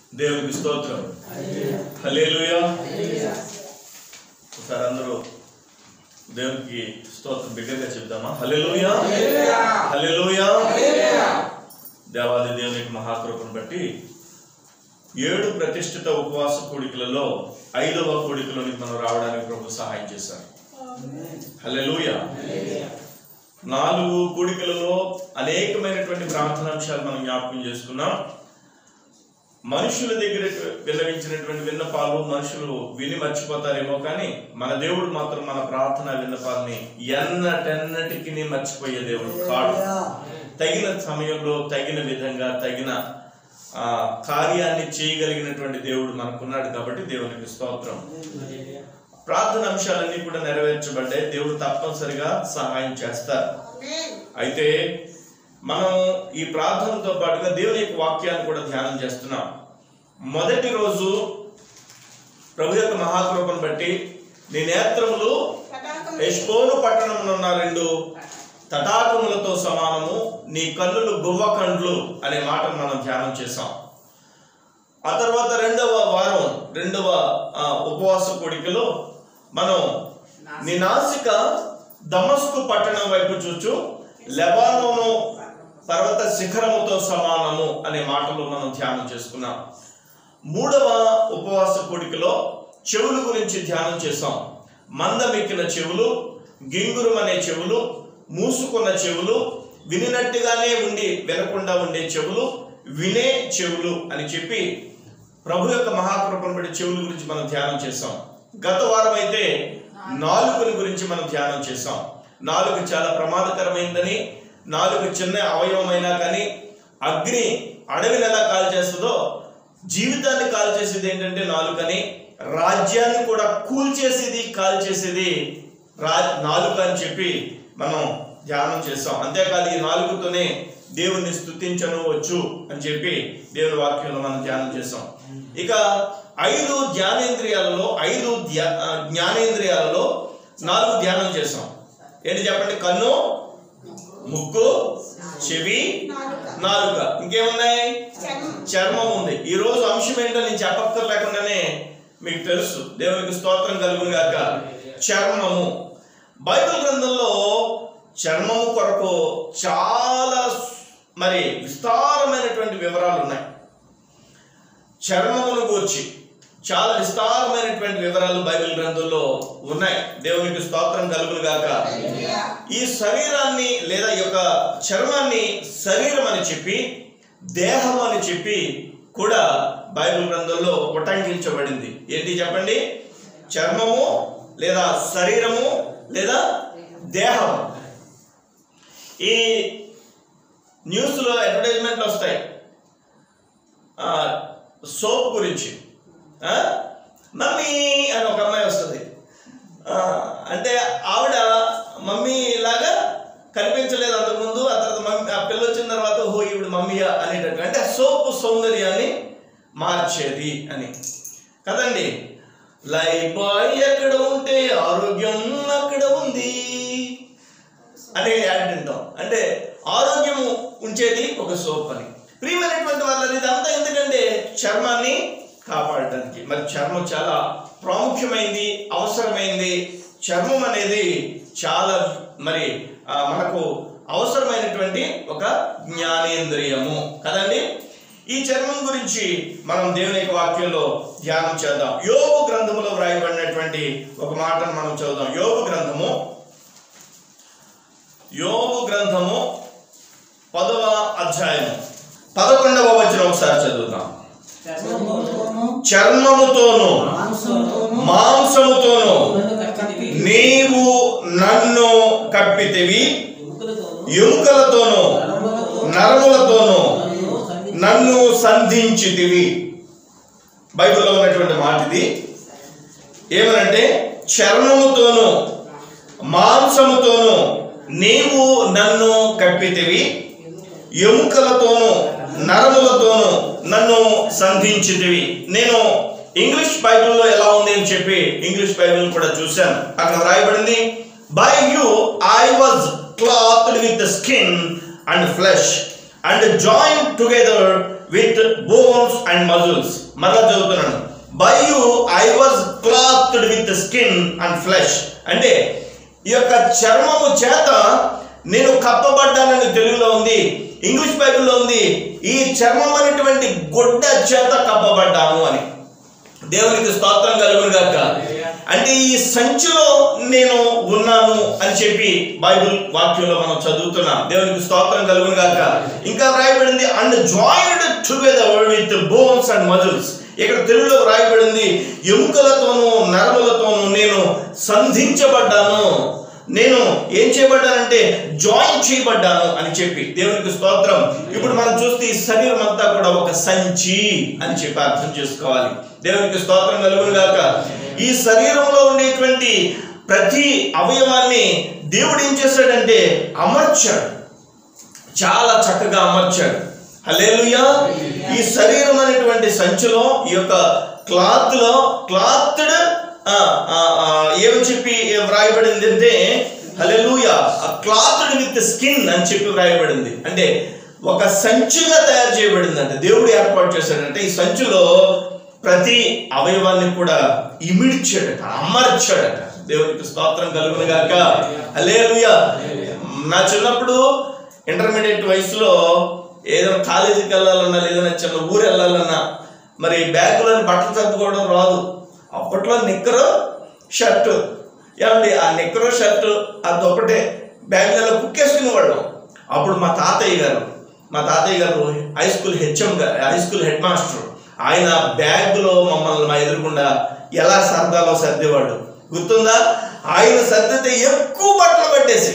దేవునికి స్తోత్రం హల్లెలూయా ఒకసారి అందరూ దేవునికి స్తోత్రం బిగ్గరగా చెప్దామా హల్లెలూయా హల్లెలూయా దేవాది దేవునికి మహాకృపను బట్టి ఏడు ప్రతిష్ఠిత ఉపవాస కోడికలలో ఐదవ కోడికలోనికి మనం రావడానికి ప్రభు సహాయం చేశారు హల్లెలూయా నాలుగు కూడికలలో అనేకమైనటువంటి ప్రార్థనాంశాలు మనం జ్ఞాపకం చేసుకున్నాం మనుషుల దగ్గర విన్నవించినటువంటి విన్నపాలు మనుషులు విని మర్చిపోతారేమో కానీ మన దేవుడు మాత్రం మన ప్రార్థన విన్నపాలని ఎన్నటెన్నటికి మర్చిపోయే దేవుడు కాడు తగిన సమయంలో తగిన విధంగా తగిన ఆ, కార్యాన్ని చేయగలిగినటువంటి దేవుడు మనకున్నాడు కాబట్టి దేవునికి స్తోత్రం ప్రార్థన అంశాలన్నీ కూడా నెరవేర్చబడ్డాయి దేవుడు తప్పనిసరిగా సహాయం చేస్తారు అయితే మనం ఈ ప్రార్థనతో పాటుగా దేవుని యొక్క వాక్యాన్ని కూడా ధ్యానం చేస్తున్నాం మొదటి రోజు ప్రభు యొక్క మహాకృపను బట్టి నీ నేత్రములు ఎష్కోను పట్టణంలో ఉన్న రెండు తటాకములతో సమానము నీ కన్నులు గువ్వ కండ్లు అనే మాటను మనం ధ్యానం చేసాం ఆ తర్వాత రెండవ వారం రెండవ ఆ, ఉపవాస కోడికలో మనం నీ నాసిక దమస్కు పట్టణం వైపు చూచు లెబానోను పర్వత శిఖరముతో సమానము అనే మాటలు మనం ధ్యానం చేసుకున్నాం మూడవ ఉపవాస కోడికలో చెవుల గురించి ధ్యానం చేసాం మందమెక్కిన చెవులు గింగురుమనే చెవులు మూసుకున్న చెవులు వినినట్టుగానే ఉండి వినకుండా ఉండే చెవులు వినే చెవులు అని చెప్పి ప్రభు యొక్క మహాకృపను బట్టి చెవుల గురించి మనం ధ్యానం చేసాం గత వారం అయితే నాలుకల గురించి మనం ధ్యానం చేసాం నాలుక చాలా ప్రమాదకరమైందని నాలుగు చిన్న అవయవమైనా కానీ అగ్ని అడవిని ఎలా కాల్ చేస్తుందో జీవితాన్ని కాల్ చేసేది ఏంటంటే నాలుకని రాజ్యాన్ని కూడా కూల్చేసేది కాల్ చేసేది రా నాలుక అని చెప్పి మనం ధ్యానం చేస్తాం అంతేకాదు ఈ నాలుగుతోనే దేవుణ్ణి స్తుతించను వచ్చు అని చెప్పి దేవుని వాక్యంలో మనం ధ్యానం చేస్తాం ఇక ఐదు ధ్యానేంద్రియాలలో ఐదు ధ్యా ఆ, జ్ఞానేంద్రియాలలో నాలుగు ధ్యానం చేస్తాం ఏంటి చెప్పండి కన్ను ముక్కు చెవి నాలుక ఇంకేమున్నాయి చర్మం ఉంది ఈ రోజు అంశం ఏంటో నేను చెప్పక్కర్లేకుండానే మీకు తెలుసు దేవునికి స్తోత్రం కలుగును గాక చర్మము బైబిల్ గ్రంథంలో చర్మము కొరకు చాలా మరి విస్తారమైనటువంటి వివరాలు ఉన్నాయి చర్మమును గూర్చి చాలా విస్తారమైనటువంటి వివరాలు బైబిల్ గ్రంథంలో ఉన్నాయి దేవునికి స్తోత్రం కలుగును గాక ఈ శరీరాన్ని లేదా ఈ యొక్క చర్మాన్ని శరీరం అని చెప్పి దేహం అని చెప్పి కూడా బైబిల్ గ్రంథంలో ఉటంకించబడింది ఏంటి చెప్పండి చర్మము లేదా శరీరము లేదా దేహం ఈ న్యూస్లో అడ్వర్టైజ్మెంట్లు వస్తాయి సోప్ గురించి ఆ? మమ్మీ అని ఒక అమ్మాయి వస్తుంది ఆ, అంటే ఆవిడ మమ్మీ లాగా కనిపించలేదు అంతకుముందు ఆ తర్వాత మమ్మీ ఆ పిల్ల వచ్చిన తర్వాత ఓహో ఈవిడ మమ్మీయా అనేటట్టు అంటే సోపు సౌందర్యాన్ని మార్చేది అని కదండి లైఫ్ బాయ్ ఎక్కడ ఉంటే ఆరోగ్యం అక్కడ ఉంది అనే యాడ్ వింటాం అంటే ఆరోగ్యము ఉంచేది ఒక సోప్ అని ప్రియమైనటువంటి వాళ్ళది ఇదంతా ఎందుకంటే చర్మాన్ని కాపాడటానికి మరి చర్మం చాలా ప్రాముఖ్యమైంది అవసరమైంది చర్మం అనేది చాలా మరి ఆ, మనకు అవసరమైనటువంటి ఒక జ్ఞానేంద్రియము కదండి ఈ చర్మం గురించి మనం దేవుని యొక్క వాక్యంలో ధ్యానం చేద్దాం యోగు గ్రంథములో వ్రాయబడినటువంటి ఒక మాటను మనం చదువుదాం యోగు గ్రంథము యోగు గ్రంథము పదవ అధ్యాయము పదకొండవ వచనం ఒకసారి చదువుదాం చర్మముతోను చర్మముతోను మాంసముతోను మాంసముతోను నన్ను కప్పి నీవు నన్ను కప్పితివి ఎముకలతోను ఎముకలతోను నరములతోను నరములతోను నన్ను సంధి- నన్ను సంధించితివి బైబిల్లో ఉన్నటువంటి మాట ఇది ఏమనంటే చర్మముతోను మాంసముతోను నీవు నన్ను కప్పితివి ఎముకలతోను నరములతోను నన్ను సంధించితివి నేను ఇంగ్లీష్ బైబిల్లో ఎలా ఉంది అని చెప్పి ఇంగ్లీష్ బైబిల్ కూడా చూశాను అక్కడ రాయబడింది by you I was clothed with skin and flesh and join together with bones and muscles మరలా చదువుతున్నాను by you I was clothed with skin and flesh అంటే ఈ యొక్క చర్మము చేత నేను కప్పబడ్డానని తెలుగులో ఉంది ఇంగ్లీష్ బైబిల్లో ఉంది ఈ చర్మం అనేటువంటి గుడ్డ చేత కప్పబడ్డాను అని దేవునికి స్తోత్రం కలుగును గాక అంటే ఈ సంచిలో నేను ఉన్నాను అని చెప్పి బైబిల్ వాక్యంలో మనం చదువుతున్నాం దేవునికి స్తోత్రం కలుగును గాక ఇంకా వ్రాయబడింది and joined together with bones and muscles ఇక్కడ తెలుగులో వ్రాయబడింది ఎముకలతోనూ నరములతోనూ నేను సంధించబడ్డాను నేను ఏం చేయబడ్డానంటే జాయిన్ చేయబడ్డాను అని చెప్పి దేవునికి స్తోత్రం ఇప్పుడు మనం చూస్తే ఈ శరీరం అంతా కూడా ఒక సంచి అని చెప్పి అర్థం చేసుకోవాలి దేవునికి స్తోత్రం కలుగును గాక ఈ శరీరంలో ఉండేటువంటి ప్రతి అవయవాన్ని దేవుడు ఏం చేశాడంటే అమర్చాడు చాలా చక్కగా అమర్చాడు హలేలుయా ఈ శరీరం అనేటువంటి సంచిలో ఈ యొక్క క్లాత్ లో క్లాత్డ్ ఏమని చెప్పి వ్రాయబడింది అంటే హలేలుయా ఆ క్లాత్డ్ విత్ స్కిన్ అని చెప్పి వ్రాయబడింది అంటే ఒక సంచిగా తయారు చేయబడింది అంటే దేవుడు ఏర్పాటు చేశాడంటే ఈ సంచిలో ప్రతి అవయవాన్ని కూడా ఇమిడ్చాడట అమర్చాడట దేవునికి స్తోత్రం కలుగును గాక హలేలుయా నా చిన్నప్పుడు ఇంటర్మీడియట్ వయసులో ఏదైనా కాలేజీకి వెళ్ళాలన్నా లేదన్నా చిన్న ఊరు వెళ్ళాలన్నా మరి బ్యాగులోని బట్టలు చదువుకోవడం రాదు అప్పట్లో నిక్కరు షర్టు ఏమండి ఆ నిక్కరు షర్టు ఆ దుప్పటే బ్యాగులలో కుక్కేసుకునేవాళ్ళం అప్పుడు మా తాతయ్య గారు మా తాతయ్య గారు హై స్కూల్ హెచ్ఎం గారు హై స్కూల్ హెడ్ మాస్టర్ ఆయన బ్యాగ్లో మమ్మల్ని మా ఎదురుకుండా ఎలా సర్దాలో సర్దేవాడు గుర్తుందా ఆయన సర్దితే ఎక్కువ బట్టలు పట్టేసి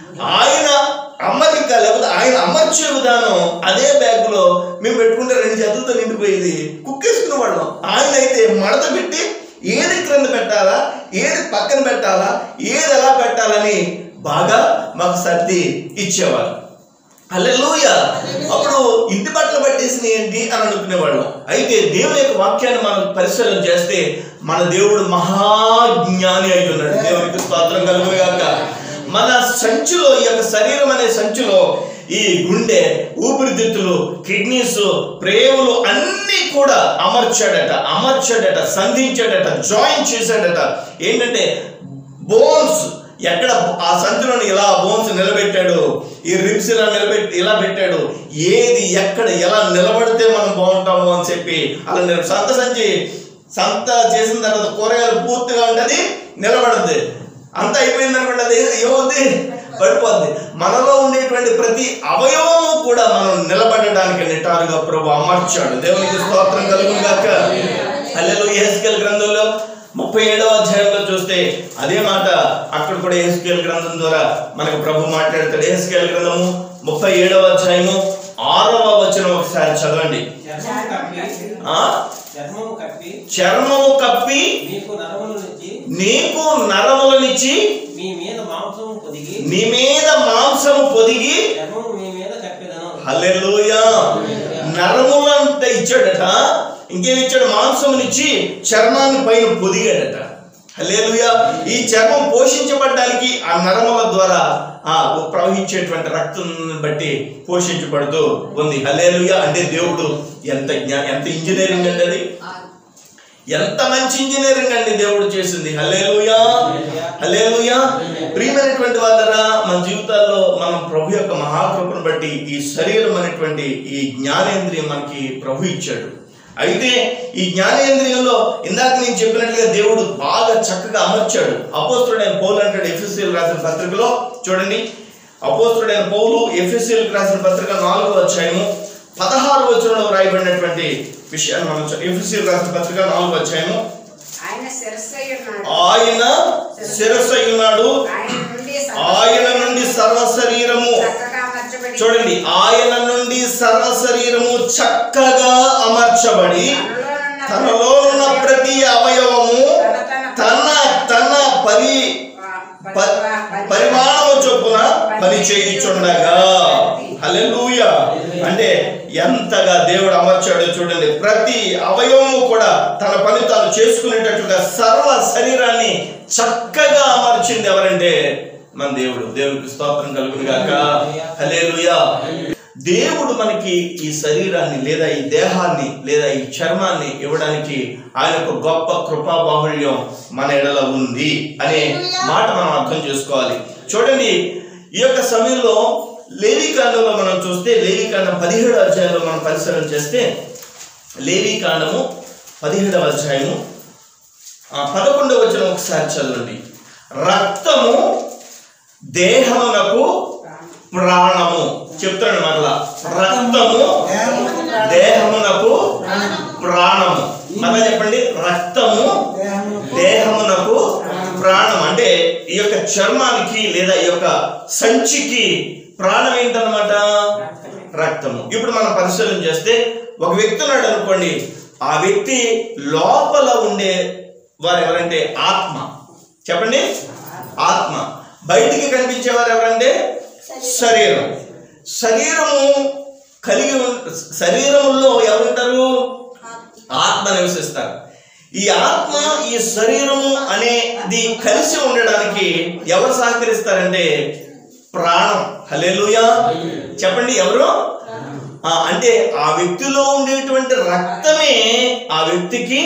ఆయన అమ్మరిక లేకపోతే ఆయన అమర్చే విధానం అదే బ్యాగ్ లో మేము పెట్టుకుంటే రెండు చేతులతో నిండిపోయేది కుక్కేసుకునే వాళ్ళం ఆయన అయితే మడత పెట్టి ఏది క్రింద పెట్టాలా ఏది పక్కన పెట్టాలా ఏది ఎలా పెట్టాలని బాగా మాకు సర్ది ఇచ్చేవారు అల్లెలూయ అప్పుడు ఇంటి బట్టలు పట్టేసిన ఏంటి అని అనుకునేవాళ్ళం అయితే దేవుని యొక్క వాక్యాన్ని మనం పరిశీలన చేస్తే మన దేవుడు మహాజ్ఞాని అయి ఉన్నాడు దేవునికి స్తోత్రం కలుగుగాక మన సంచిలో ఈ యొక్క శరీరం అనే సంచిలో ఈ గుండె ఊపిరితిత్తులు కిడ్నీస్ ప్రేములు అన్నీ కూడా అమర్చాడట అమర్చాడట సంధించాడట జాయిన్ చేశాడట ఏంటంటే బోన్స్ ఎక్కడ ఆ సంచిలోని ఇలా బోన్స్ నిలబెట్టాడు ఈ రిబ్స్ ఇలా నిలబెట్టి ఇలా పెట్టాడు ఏది ఎక్కడ ఎలా నిలబడితే మనం బాగుంటాము అని చెప్పి అలా నిల- సంత సంచి సంత చేసిన తర్వాత కూరగాయలు పూర్తిగా ఉంటుంది నిలబడద్ది అంత అయిపోయింది అనుకోండి అది ఏమవుద్ది పడిపోద్ది మనలో ఉండేటువంటి ప్రతి అవయవము కూడా మనం నిలబడడానికి నిటారుగా ప్రభు అమర్చాడు దేవునికి స్తోత్రం కలుగును గాక అల్లెలు ఏసుకెల్ గ్రంథంలో ముప్పై ఏడవ అధ్యాయంలో చూస్తే అదే మాట అక్కడ కూడా ఏసుకేల్ గ్రంథం ద్వారా మనకు ప్రభు మాట్లాడతాడు ఏసుకేల్ గ్రంథము ముప్పై ఏడవ అధ్యాయము ఆరవ వచనం ఒకసారి చదవండి చర్మము కప్పి ఆ చర్మము కప్పి చర్మము కప్పి మీకు నరముల నుంచి నీకు నరములనిచ్చి మీ మీద మాంసము పొదిగి నీ మీద మాంసము పొదిగి చర్మము మీ మీద కప్పెదను హల్లెలూయా నరములంత ఇచ్చాడట ఇంకేం ఇచ్చాడు మాంసమునిచ్చి చర్మాన్ని పైన పొదిగాడట హల్లెలూయా ఈ చర్మం పోషించబడడానికి ఆ నరముల ద్వారా ఆ ప్రవహించేటువంటి రక్తం బట్టి పోషించబడుతూ ఉంది హల్లెలూయా అంటే దేవుడు ఎంత జ్ఞా ఎంత ఇంజనీరింగ్ అండి అది ఎంత మంచి ఇంజనీరింగ్ అండి దేవుడు చేసింది హల్లేలుయా హల్లేలుయా ప్రియమైనటువంటి వాళ్ళరా మన జీవితాల్లో మనం ప్రభు యొక్క మహాకృపను బట్టి ఈ శరీరం అనేటువంటి ఈ జ్ఞానేంద్రియం మనకి ప్రభు ఇచ్చాడు అయితే ఈ జ్ఞానేంద్రియంలో ఇందాక నేను చెప్పినట్లుగా దేవుడు బాగా చక్కగా అమర్చాడు అపోస్తుడైన పౌలు అంటాడు ఎఫ్ఎస్సీలు రాసిన పత్రికలో చూడండి అపోస్తుడైన పౌలు ఎఫ్ఎస్సీలకు రాసిన పత్రిక నాలుగో అధ్యాయము పదహారు వచనంలో రాయబడినటువంటి విషయాన్ని మనం ఎఫ్ఎస్సీలు రాసిన పత్రిక నాలుగో అధ్యాయము ఆయన శిరస్సై ఉన్నాడు ఆయన శిరస్సు అయి ఉన్నాడు ఆయన నుండి ఆయన నుండి సర్వ శరీరము చక్కగా అమర్చబడి చూడండి ఆయన నుండి సర్వ శరీరము చక్కగా అమర్చబడి తనలో ఉన్న ప్రతి అవయవము తన తన పరి ప- పరిమాణము చొప్పున పని చేయుచుండగా హల్లెలూయా అంటే ఎంతగా దేవుడు అమర్చాడో చూడండి ప్రతి అవయవము కూడా తన పని తాను చేసుకునేటట్లుగా సర్వ శరీరాన్ని చక్కగా అమర్చింది ఎవరంటే మన దేవుడు దేవుడికి స్తోత్రం కలుగును గాక హల్లెలూయా దేవుడు మనకి ఈ శరీరాన్ని లేదా ఈ దేహాన్ని లేదా ఈ చర్మాన్ని ఇవ్వడానికి ఆయన యొక్క గొప్ప కృపా బాహుళ్యం మన ఎడల ఉంది అనే మాట మనం అర్థం చేసుకోవాలి చూడండి ఈ యొక్క సమయంలో లేవికాండంలో మనం చూస్తే లేవికాండం పదిహేడు అధ్యాయంలో మనం పరిశీలన చేస్తే లేవికాండము పదిహేడవ అధ్యాయము ఆ పదకొండవ వచ్చిన ఒకసారి చదవండి రక్తము దేహమునకు ప్రాణము చెప్తాడు మరలా రక్తము దేహమునకు ప్రాణము మరలా చెప్పండి రక్తము దేహమునకు ప్రాణం అంటే ఈ యొక్క చర్మానికి లేదా ఈ యొక్క సంచికి ప్రాణం ఏంటన్నమాట రక్తము ఇప్పుడు మనం పరిశీలన చేస్తే ఒక వ్యక్తి ఉన్నాడు అనుకోండి ఆ వ్యక్తి లోపల ఉండే వారు ఎవరంటే ఆత్మ చెప్పండి ఆత్మ బయటికి కనిపించేవారు ఎవరంటే శరీరం శరీరము కలిగి ఉన్- శరీరములో ఎవరుంటారు ఆత్మ నివసిస్తారు ఈ ఆత్మ ఈ శరీరము అనేది కలిసి ఉండడానికి ఎవరు సహకరిస్తారంటే ప్రాణం హల్లెలూయా చెప్పండి ఎవరు ఆ, అంటే ఆ వ్యక్తిలో ఉండేటువంటి రక్తమే ఆ వ్యక్తికి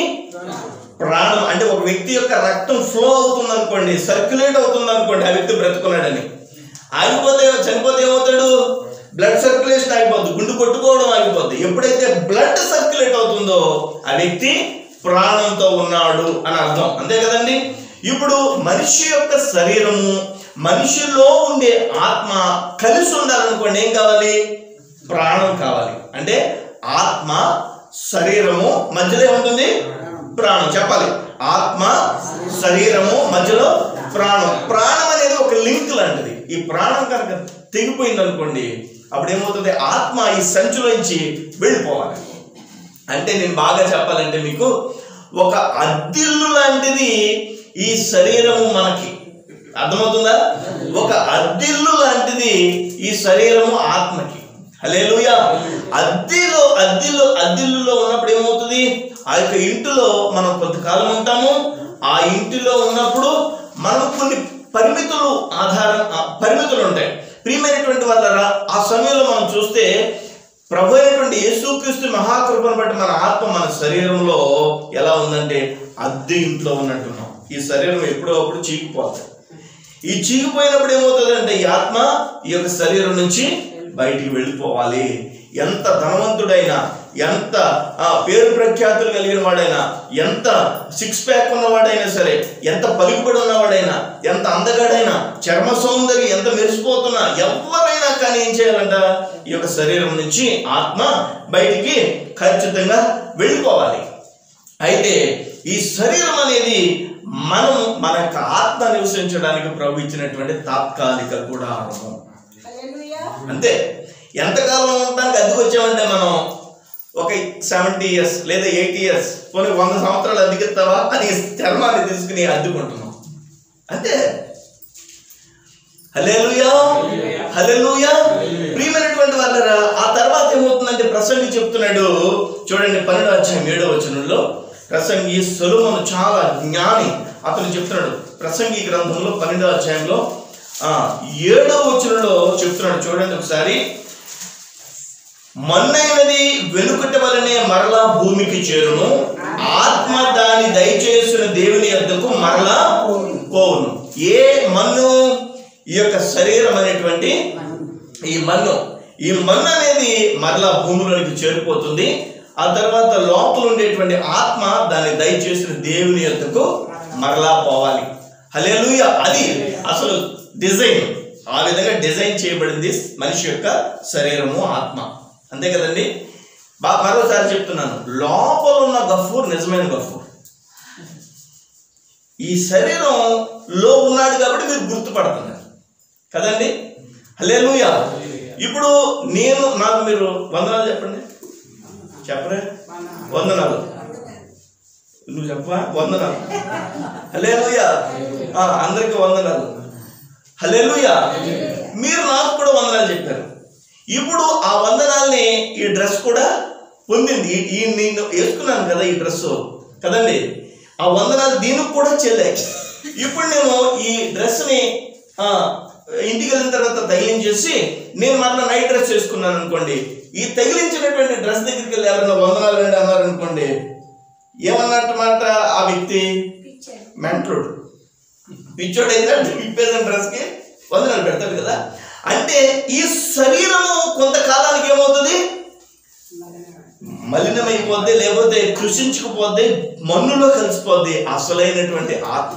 ప్రాణం అంటే ఒక వ్యక్తి యొక్క రక్తం ఫ్లో అవుతుంది అనుకోండి సర్క్యులేట్ అవుతుంది అనుకోండి ఆ వ్యక్తి బ్రతుకున్నాడని ఆగిపోతే చనిపోతే ఏమవుతాడు బ్లడ్ సర్క్యులేషన్ ఆగిపోద్ది గుండు కొట్టుకోవడం ఆగిపోద్ది ఎప్పుడైతే బ్లడ్ సర్క్యులేట్ అవుతుందో ఆ వ్యక్తి ప్రాణంతో ఉన్నాడు అని అర్థం అంతే కదండి ఇప్పుడు మనిషి యొక్క శరీరము మనిషిలో ఉండే ఆత్మ కలిసి ఉండాలనుకోండి ఏం కావాలి ప్రాణం కావాలి అంటే ఆత్మ శరీరము మధ్యలో ఏముంటుంది ప్రాణం చెప్పాలి ఆత్మ శరీరము మధ్యలో ప్రాణం ప్రాణం అనేది ఒక లింక్ లాంటిది ఈ ప్రాణం కనుక తెగిపోయింది అనుకోండి అప్పుడు ఏమవుతుంది ఆత్మ ఈ సంచులోంచి వెళ్ళిపోవాలి అంటే నేను బాగా చెప్పాలంటే మీకు ఒక అద్దిల్లు లాంటిది ఈ శరీరము మనకి అర్థమవుతుందా ఒక అద్దిల్లు లాంటిది ఈ శరీరము ఆత్మకి హలేలుయా అద్దెలో అద్దెలో అద్దిల్లులో ఉన్నప్పుడు ఏమవుతుంది ఆ యొక్క ఇంటిలో మనం కొంతకాలం ఉంటాము ఆ ఇంటిలో ఉన్నప్పుడు మనం కొన్ని పరిమితులు ఆధారం ఆ పరిమితులు ఉంటాయి ప్రియమైనటువంటి వాళ్ళ ఆ సమయంలో మనం చూస్తే ప్రభు అయినటువంటి యేసుక్రీస్తు మహాకృపను బట్టి మన ఆత్మ మన శరీరంలో ఎలా ఉందంటే అద్దె ఇంట్లో ఉన్నట్టున్నాం ఈ శరీరం ఎప్పుడో అప్పుడు చీకిపోతుంది ఈ చీకిపోయినప్పుడు ఏమవుతుందంటే ఈ ఆత్మ ఈ యొక్క శరీరం నుంచి బయటికి వెళ్ళిపోవాలి ఎంత ధనవంతుడైనా ఎంత ఆ, పేరు ప్రఖ్యాతులు కలిగిన వాడైనా ఎంత సిక్స్ ప్యాక్ ఉన్నవాడైనా సరే ఎంత పలుకుబడి ఉన్నవాడైనా ఎంత అందగాడైనా చర్మ సౌందర్యం ఎంత మెరిసిపోతున్నా ఎవరైనా కానీ ఏం చేయాలంట ఈ యొక్క శరీరం నుంచి ఆత్మ బయటికి ఖచ్చితంగా వెళ్ళిపోవాలి అయితే ఈ శరీరం అనేది మనం మన యొక్క ఆత్మ నివసించడానికి ప్రభు ఇచ్చినటువంటి తాత్కాలిక గుడారము అంతే ఎంతకాలం ఉండడానికి అద్దెకు వచ్చామంటే మనం ఒక సెవెంటీ ఇయర్స్ లేదా ఎయిటీ ఇయర్స్ పోనీ వంద సంవత్సరాలు అద్దెకిస్తావా అని చర్మాన్ని తీసుకుని అద్దుకుంటున్నాం అంతే హల్లెలూయా హల్లెలూయా ప్రియమైనటువంటి వాళ్ళరా ఆ తర్వాత ఏమవుతుందంటే ప్రసంగి చెప్తున్నాడు చూడండి పన్నెండు అధ్యాయం ఏడో వచనంలో ప్రసంగి సొలొమోను చాలా జ్ఞాని అతను చెప్తున్నాడు ప్రసంగి గ్రంథంలో పన్నెండో అధ్యాయంలో ఆ ఏడో వచనంలో చెప్తున్నాడు చూడండి ఒకసారి మన్నైనది వెనుకటి వలనే మరలా భూమికి చేరును ఆత్మ దాని దయచేసిన దేవుని యొద్దకు మరలా పోవును ఏ మన్ను ఈ యొక్క శరీరం అనేటువంటి ఈ మన్ను ఈ మన్ను అనేది మరలా భూమిలోనికి చేరిపోతుంది ఆ తర్వాత లోపల ఉండేటువంటి ఆత్మ దాన్ని దయచేసిన దేవుని యొద్దకు మరలా పోవాలి హల్లెలూయా అది అసలు డిజైన్ ఆ విధంగా డిజైన్ చేయబడింది మనిషి యొక్క శరీరము ఆత్మ అంతే కదండి బా మరోసారి చెప్తున్నాను లోపల ఉన్న గఫూర్ నిజమైన గఫూర్ ఈ శరీరంలో ఉన్నాడు కాబట్టి మీరు గుర్తుపడుతున్నారు కదండి హల్లెలూయా ఇప్పుడు నేను నాకు మీరు వందనాలు చెప్పండి చెప్పరే వందనాలు నువ్వు చెప్పవా వందనాలు హల్లెలూయా ఆ, అందరికీ వందనాలు హల్లెలూయా మీరు నాకు కూడా వందనాలు చెప్పారు ఇప్పుడు ఆ వందనాల్ని ఈ డ్రెస్ కూడా పొందింది ఈ- ఈ నేను వేసుకున్నాను కదా ఈ డ్రెస్ కదండి ఆ వందనాలు దీనికి కూడా చెల్లాయి ఇప్పుడు నేను ఈ డ్రెస్ని ఆ, ఇంటికి వెళ్ళిన తర్వాత తగిలించేసి నేను మరలా నైట్ డ్రెస్ చేసుకున్నాను అనుకోండి ఈ తగిలించినటువంటి డ్రెస్ దగ్గరికి వెళ్ళి ఎవరైనా వందనాలు రండి అన్నారు అనుకోండి ఏమన్నట్టు మాట ఆ వ్యక్తి మెంట్రుడు పిచ్చోడు ఏంటంటే విప్పేసిన డ్రెస్కి వందనాలు పెడతాడు కదా అంటే ఈ శరీరము కొంతకాలానికి ఏమవుతుంది మలినమైపోద్ది లేకపోతే కృషించుకుపోద్ది మన్నులో కలిసిపోద్ది అసలైనటువంటి ఆత్మ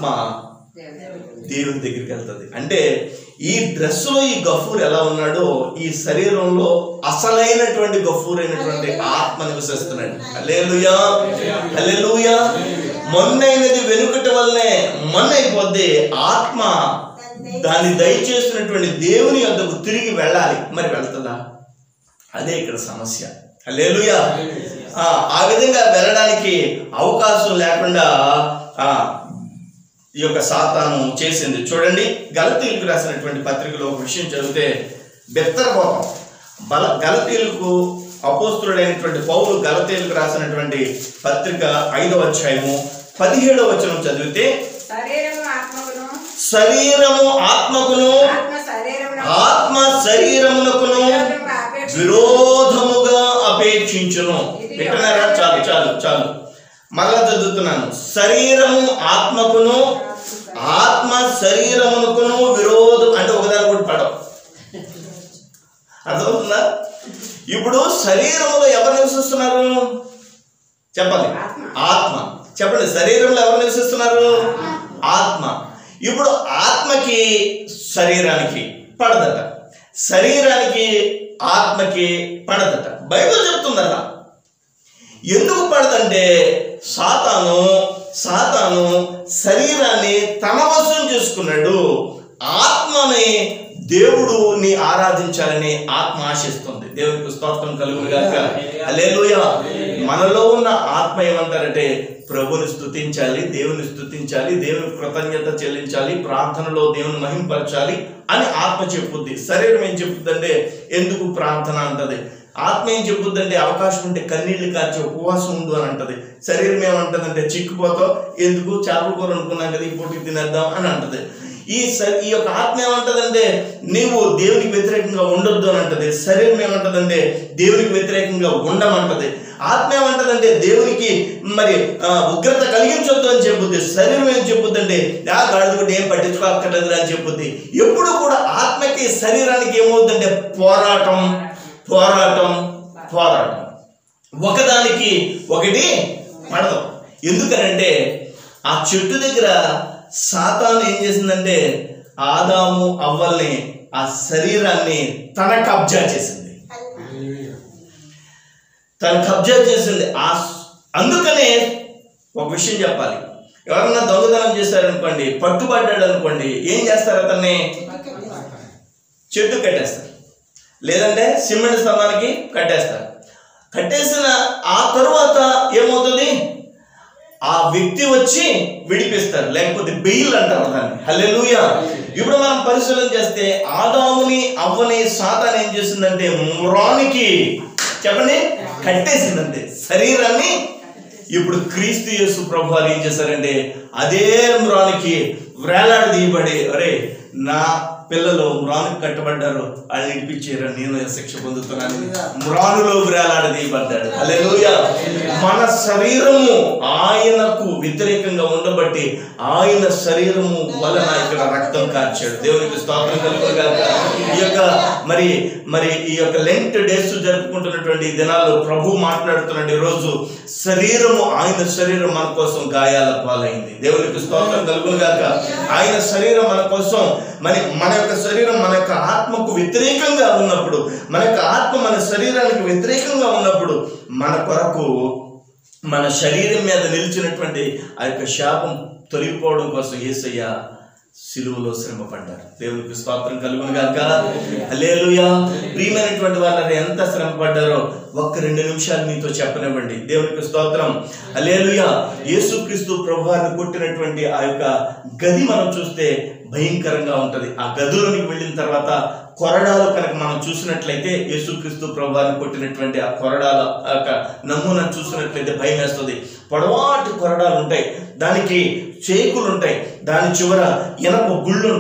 దేవుని దగ్గరికి వెళ్తుంది అంటే ఈ డ్రెస్సులో ఈ గఫూర్ ఎలా ఉన్నాడో ఈ శరీరంలో అసలైనటువంటి గఫూర్ అయినటువంటి ఆత్మ నివసిస్తున్నాడు హల్లెలూయా హల్లెలూయా మొన్నైనది వెనుకటి వల్లనే మొన్న అయిపోద్ది ఆత్మ దాన్ని దయచేసినటువంటి దేవుని వద్దకు తిరిగి వెళ్ళాలి మరి వెళ్తుందా అదే ఇక్కడ సమస్య హల్లెలూయా ఆ ఆ విధంగా వెళ్ళడానికి అవకాశం లేకుండా ఆ ఈ యొక్క సాతాను చేసింది చూడండి గలతీలకు రాసినటువంటి పత్రికలో ఒక విషయం చదివితే బెత్తరపోతాం బల గలతీలకు అపోస్తుడైనటువంటి పౌలు గలతీలకు రాసినటువంటి పత్రిక ఐదవ అధ్యాయము పదిహేడవ వచనం చదివితే శరీరము ఆత్మకును శరీరము ఆత్మకును ఆత్మ శరీరమును ఆత్మ శరీరమునకును విరోధముగా అపేక్షించును వింటున్నారా చాలు చాలు చాలు మరలా చదువుతున్నాను శరీరము ఆత్మకును ఆత్మ శరీరమునకును విరోధం అంటే ఒకదాని కూడా పడవు అర్థమవుతుందా ఇప్పుడు శరీరములో ఎవరు నివసిస్తున్నారు చెప్పాలి ఆత్మ. ఆత్మ చెప్పండి శరీరంలో ఎవరు నివసిస్తున్నారు ఆత్మ ఇప్పుడు ఆత్మకి శరీరానికి పడదట శరీరానికి ఆత్మకి పడదట బైబిల్ చెప్తుందట ఎందుకు పడదంటే సాతాను సాతాను శరీరాన్ని తన వశం చేసుకున్నాడు ఆత్మని దేవుడు నీ ఆరాధించాలని ఆత్మ ఆశిస్తుంది దేవునికి స్తోత్రం కలుగును గాక హల్లెలూయా మనలో ఉన్న ఆత్మ ఏమంటారంటే ప్రభుని స్తుతించాలి దేవుని స్తుతించాలి దేవుని కృతజ్ఞత చెల్లించాలి ప్రార్థనలో దేవుని మహింపరచాలి అని ఆత్మ చెప్పుద్ది శరీరం ఏం చెప్పుద్దంటే ఎందుకు ప్రార్థన అంటది ఆత్మ ఏం చెప్పుద్దంటే అవకాశం ఉంటే కన్నీళ్లు కార్చి ఉపవాసం ఉండు అని అంటది శరీరం ఏమంటదంటే చిక్కుపోతావు ఎందుకు చేపల కూర అనుకున్నాం కదా ఈ పూటకి తినేద్దాం అని అంటది ఈ శ- ఈ యొక్క ఆత్మ ఏమంటదంటే నీవు దేవునికి వ్యతిరేకంగా ఉండొద్దు అని అంటది శరీరం ఏమంటదంటే దేవునికి వ్యతిరేకంగా ఉండమంటది ఆత్మ ఏమంటదంటే దేవునికి మరి ఆ, ఉగ్రత కలిగించొద్దు అని చెప్పుద్ది శరీరం ఏం చెప్పుద్దంటే ఆ గాడిద కూడా ఏం పట్టించుకోక్కర్లేదు అని చెప్పుద్ది ఎప్పుడు కూడా ఆత్మకి శరీరానికి ఏమవుతుందంటే పోరాటం పోరాటం పోరాటం ఒకదానికి ఒకటి పడదు ఎందుకనంటే ఆ చెట్టు దగ్గర సాతాను ఏం చేసిందంటే ఆదాము అవ్వల్ని ఆ శరీరాన్ని తన కబ్జా చేసింది తను కబ్జా చేసింది ఆ అందుకనే ఒక విషయం చెప్పాలి ఎవరన్నా దొంగతనం చేశారనుకోండి పట్టుబడ్డాడు అనుకోండి ఏం చేస్తారు అతన్ని చెట్టు కట్టేస్తారు లేదంటే సిమెంట్ స్తంభానికి కట్టేస్తారు కట్టేసిన ఆ తరువాత ఏమవుతుంది ఆ వ్యక్తి వచ్చి విడిపిస్తారు లేకపోతే బెయిల్ అంటారు దాన్ని హల్లెలూయా ఇప్పుడు మనం పరిశీలన చేస్తే ఆదాముని అవ్వని సాతాన్ ఏం చేసిందంటే మ్రానికి చెప్పండి కట్టేసిందంటే శరీరాన్ని ఇప్పుడు క్రీస్తు యేసు ప్రభు వారు ఏం చేశారంటే అదే మ్రానికి వేలాడదీయబడి అరే నా పిల్లలు మ్రానికి కట్టబడ్డారు వాళ్ళు ఇడిపించారు నేను శిక్ష పొందుతున్నాను మ్రానులో వేలాడదీయబడ్డాడు హల్లెలూయా మన శరీరము ఆయనకు వ్యతిరేకంగా ఉండబట్టి ఆయన శరీరము వలన ఇక్కడ రక్తం కార్చాడు దేవునికి స్తోత్రం కలుగుగాక ఈ యొక్క మరి మరి ఈ యొక్క లెంట్ డేస్ జరుపుకుంటున్నటువంటి ఈ దినాల్లో ప్రభు మాట్లాడుతున్న ఈ రోజు శరీరము ఆయన శరీరం మన కోసం గాయాల పాలైంది దేవునికి స్తోత్రం కలుగుగాక ఆయన శరీరం మన కోసం మరి మన యొక్క శరీరం మన యొక్క ఆత్మకు వ్యతిరేకంగా ఉన్నప్పుడు మన యొక్క ఆత్మ మన శరీరానికి వ్యతిరేకంగా ఉన్నప్పుడు మన కొరకు మన శరీరం మీద నిలిచినటువంటి ఆ యొక్క శాపం తొలగిపోవడం కోసం యేసయ్య సిలువలో శ్రమ పడ్డారు దేవునికి స్తోత్రం కలుగును గాక హల్లెలూయా ప్రియమైనటువంటి వాళ్ళు ఎంత శ్రమ పడ్డారో ఒక్క రెండు నిమిషాలు మీతో చెప్పనివ్వండి దేవునికి స్తోత్రం హల్లెలూయా యేసుక్రీస్తు ప్రభువారిని కొట్టినటువంటి ఆ యొక్క గది మనం చూస్తే భయంకరంగా ఉంటది ఆ గదిలోనికి వెళ్ళిన తర్వాత కొరడాలు కనుక మనం చూసినట్లయితే యేసుక్రీస్తు ప్రభువారిని కొట్టినటువంటి ఆ కొరడాల ఆ యొక్క నమూనా చూసినట్లయితే భయం వేస్తుంది పొడవాటి కొరడాలు ఉంటాయి దానికి చేకులు ఉంటాయి దాని చివర ఇనప గుళ్ళు ఉంటాయి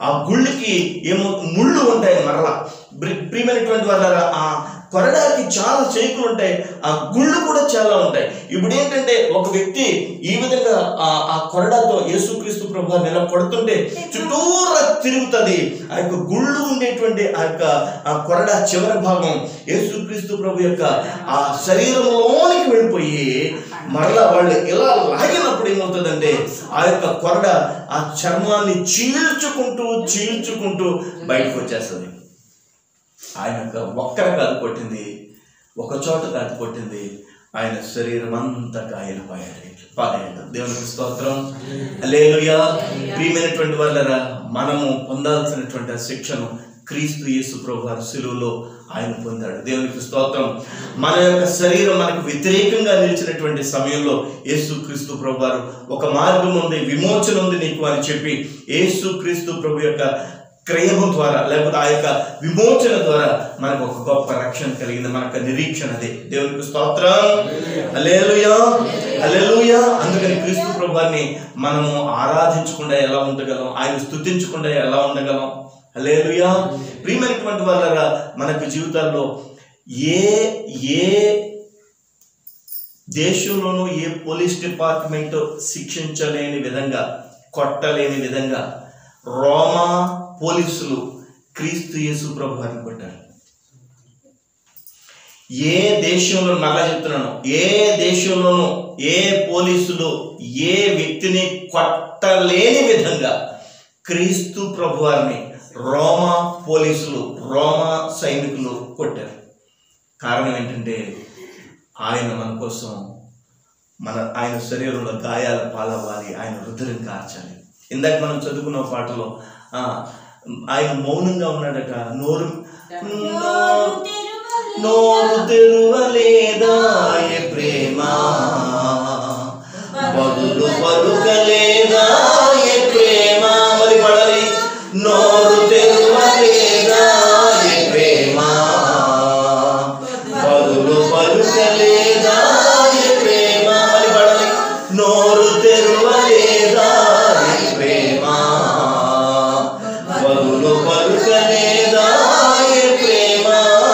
ఆ గుళ్ళకి ఏమో ముళ్ళు ఉంటాయి మరలా ప్రి- ప్రియమైనటువంటి వాళ్ళ ఆ కొరడాకి చాలా చేకులు ఉంటాయి ఆ గుళ్ళు కూడా చాలా ఉంటాయి ఇప్పుడు ఏంటంటే ఒక వ్యక్తి ఈ విధంగా ఆ ఆ కొరడాతో యేసుక్రీస్తు ప్రభు నెల కొడుతుంటే చుట్టూరా తిరుగుతుంది ఆ యొక్క గుళ్ళు ఉండేటువంటి ఆ యొక్క ఆ కొరడ చివరి భాగం యేసుక్రీస్తు ప్రభు యొక్క ఆ శరీరంలోనికి వెళ్ళిపోయి మరలా వాళ్ళు ఇలా లాగినప్పుడు ఏమవుతుందంటే ఆ యొక్క కొరడ ఆ చర్మాన్ని చీల్చుకుంటూ చీల్చుకుంటూ బయటకు వచ్చేస్తుంది ఆయన యొక్క ఒక్కర కాదు కొట్టింది ఒక చోట కాదు కొట్టింది ఆయన శరీరం అంతా కాయలపాయాడు పాలయ్యాడు దేవునికి స్తోత్రం లేలుయా ప్రియమైనటువంటి వాళ్ళరా మనము పొందాల్సినటువంటి ఆ శిక్షను క్రీస్తు యేసు ప్రభు వారి శిలువలో ఆయన పొందాడు దేవునికి స్తోత్రం మన యొక్క శరీరం మనకు వ్యతిరేకంగా నిలిచినటువంటి సమయంలో యేసు క్రీస్తు ప్రభు వారు ఒక మార్గం ఉంది విమోచన ఉంది నీకు అని చెప్పి యేసు క్రీస్తు ప్రభు యొక్క క్రయము ద్వారా లేకపోతే ఆ యొక్క విమోచన ద్వారా మనకు ఒక గొప్ప రక్షణ కలిగింది మనకు నిరీక్షణ అదే దేవునికి స్తోత్రం అలేలుయా అలెలుయా అందుకని క్రీస్తు ప్రభువాన్ని మనము ఆరాధించకుండా ఎలా ఉండగలం ఆయన స్తుతించకుండా ఎలా ఉండగలం అలేలుయా ప్రియమైనటువంటి వాళ్ళ మనకు జీవితాల్లో ఏ ఏ దేశంలోనూ ఏ పోలీస్ డిపార్ట్మెంట్ శిక్షించలేని విధంగా కొట్టలేని విధంగా రోమా పోలీసులు క్రీస్తు యేసు ప్రభు వారిని కొట్టారు ఏ దేశంలో మళ్ళా చెప్తున్నాను ఏ దేశంలోనూ ఏ పోలీసులు ఏ వ్యక్తిని కొట్టలేని విధంగా క్రీస్తు ప్రభు వారిని రోమా పోలీసులు రోమా సైనికులు కొట్టారు కారణం ఏంటంటే ఆయన మన కోసం మన ఆయన శరీరంలో గాయాల పాలవ్వాలి ఆయన రుద్రం కార్చాలి ఇందాక మనం చదువుకున్న పాటలో ఆ, ఆయన మౌనంగా ఉన్నాడట నోరు నోరు నోరు తెరువలేదా ఏ ప్రేమ బదులు పలుకలేదా ఏ ప్రేమ మరి పడాలి నోరు తెరువలేదా ఏ ప్రేమ బదులు పలుకలేదా ఏ ప్రేమ మరి పడాలి నోరు తెరువలేదా ఏ ప్రేమ బదులు పలుకలేదా ఏ ప్రేమ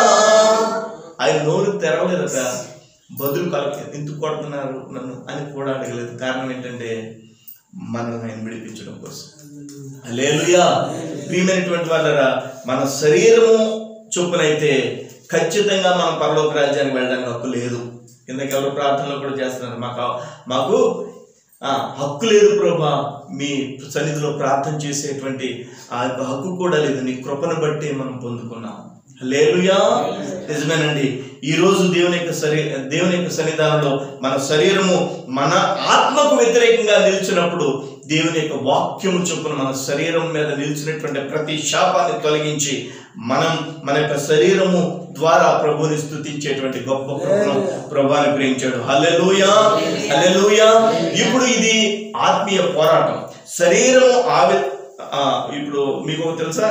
ఆయన నోరు తెరవలేదట బదులు కలక ఎందుకు కొడుతున్నారు నన్ను అని కూడా అడగలేదు కారణం ఏంటంటే మనల్ని ఆయన విడిపించడం కోసం లేలుయా ప్రియమైనటువంటి వాళ్ళరా మన శరీరము చొప్పునైతే ఖచ్చితంగా మనం పరలోక రాజ్యానికి వెళ్ళడానికి హక్కు లేదు ఇందాక ఎవరు ప్రార్థనలో కూడా చేస్తున్నారు మాకు మాకు ఆ, హక్కు లేదు ప్రభా మీ సన్నిధిలో ప్రార్థన చేసేటువంటి ఆ యొక్క హక్కు కూడా లేదు నీ కృపను బట్టి మనం పొందుకున్నాం లేలుయా నిజమేనండి ఈ రోజు దేవుని యొక్క శరీ దేవుని యొక్క సన్నిధానంలో మన శరీరము మన ఆత్మకు వ్యతిరేకంగా నిలిచినప్పుడు దేవుని యొక్క వాక్యము చొప్పున మన శరీరం మీద నిలిచినటువంటి ప్రతి శాపాన్ని తొలగించి మనం మన యొక్క శరీరము ద్వారా ప్రభుని స్థుతించేటువంటి గొప్ప కృపను ప్రభాని ప్రేమించాడు హల్లెలూయా హల్లెలూయా ఇప్పుడు ఇది ఆత్మీయ పోరాటం శరీరము ఆవి ఆ, ఇప్పుడు మీకు ఒకటి తెలుసా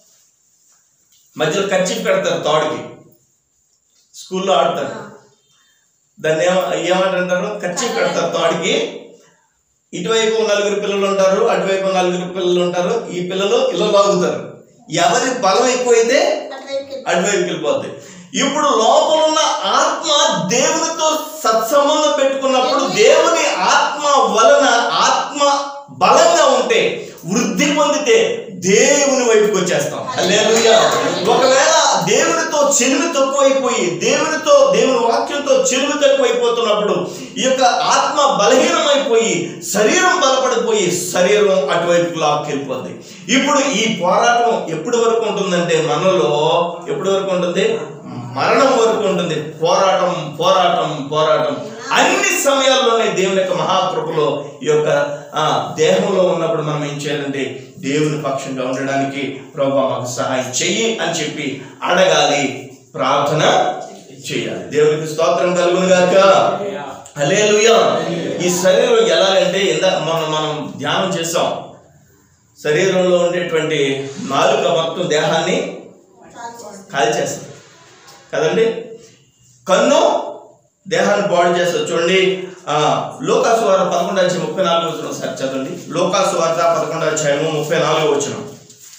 మధ్యలో కచ్చి పెడతారు తాడుకి స్కూల్లో ఆడతారు దాన్ని ఏమ ఏమంటారు కచ్చి పెడతారు తాడుకి ఇటువైపు నలుగురు పిల్లలు ఉంటారు అటువైపు నలుగురు పిల్లలు ఉంటారు ఈ పిల్లలు ఇలా లాగుతారు ఎవరి బలం ఎక్కువైతే అటువైపు వెళ్ళిపోద్ది ఇప్పుడు లోపల ఉన్న ఆత్మ దేవునితో సత్సంబంధం పెట్టుకున్నప్పుడు దేవుని ఆత్మ వలన ఆత్మ బలంగా ఉంటే వృద్ధి పొందితే దేవుని వైపుకి వచ్చేస్తాం హల్లెలూయా ఒకవేళ దేవునితో చెలిమి తక్కువైపోయి దేవునితో దేవుని వాక్యంతో చెలిమి తక్కువైపోతున్నప్పుడు ఈ యొక్క ఆత్మ బలహీనమైపోయి శరీరం బలపడిపోయి శరీరం అటువైపు లాక్కెళ్ళిపోద్ది ఇప్పుడు ఈ పోరాటం ఎప్పటి వరకు ఉంటుందంటే మనలో ఎప్పటి వరకు ఉంటుంది మరణం వరకు ఉంటుంది పోరాటం పోరాటం పోరాటం అన్ని సమయాల్లోనే దేవుని యొక్క మహాకృపలో ఈ యొక్క ఆ, దేహంలో ఉన్నప్పుడు మనం ఏం చేయాలంటే దేవుని పక్షంగా ఉండడానికి ప్రభు మాకు సహాయం చెయ్యి అని చెప్పి అడగాలి ప్రార్థన చేయాలి దేవునికి స్తోత్రం కలుగును గాక హల్లెలూయా ఈ శరీరం ఎలాగంటే ఇందాక మనం మనం ధ్యానం చేసాం శరీరంలో ఉండేటువంటి నాలుక మొత్తం దేహాన్ని కాల్చేస్తుంది కదండి కన్ను దేహాన్ని బాడీ చేస్తుంది చూడండి ఆ, లోకాసు వార్త పదకొండు అధ్యాయం ముప్పై నాలుగు వచ్చిన ఒకసారి చదవండి లోకాసు వార్త పదకొండు అధ్యాయము ముప్పై నాలుగు వచ్చిన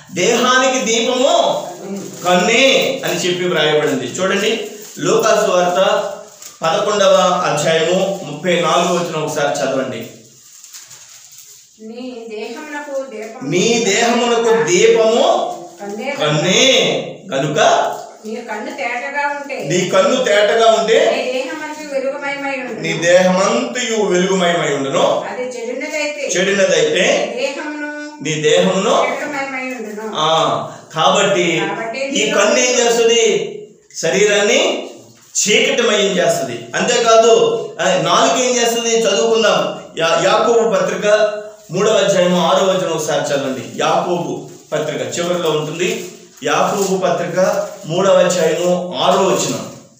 దేహానికి దీపము కన్నే అని చెప్పి వ్రాయబడింది చూడండి లోకాసు వార్త పదకొండవ అధ్యాయము ముప్పై నాలుగు వచ్చిన ఒకసారి చదవండి నీ దేహమునకు దీపం నీ దేహమునకు దీపము కందే కన్నే కనుక నీ కన్ను తేటగా ఉంటే నీ కన్ను తేటగా ఉంటే నీ దేహమంతా వెలుగుమయమై ఉండును. నీ దేహమంతయు వెలుగుమయమై ఉండును అది చెడినదైతే చెడినదైతే నీ దేహమును నీ దేహమును చెడుమయమై ఉండును ఆ కాబట్టి ఈ కన్ను ఏం చేస్తుంది శరీరాన్ని చీకటిమయం చేస్తుంది అంతేకాదు ఆ, నాలుగు ఏం చేస్తుంది చదువుకుందాం యా- యాకోబు పత్రిక మూడవ అధ్యాయము ఆరో వచనం ఒకసారి చదవండి యాకోబు పత్రిక చివరిలో ఉంటుంది యాకోబు పత్రిక మూడవ అధ్యాయము ఆరో వచనం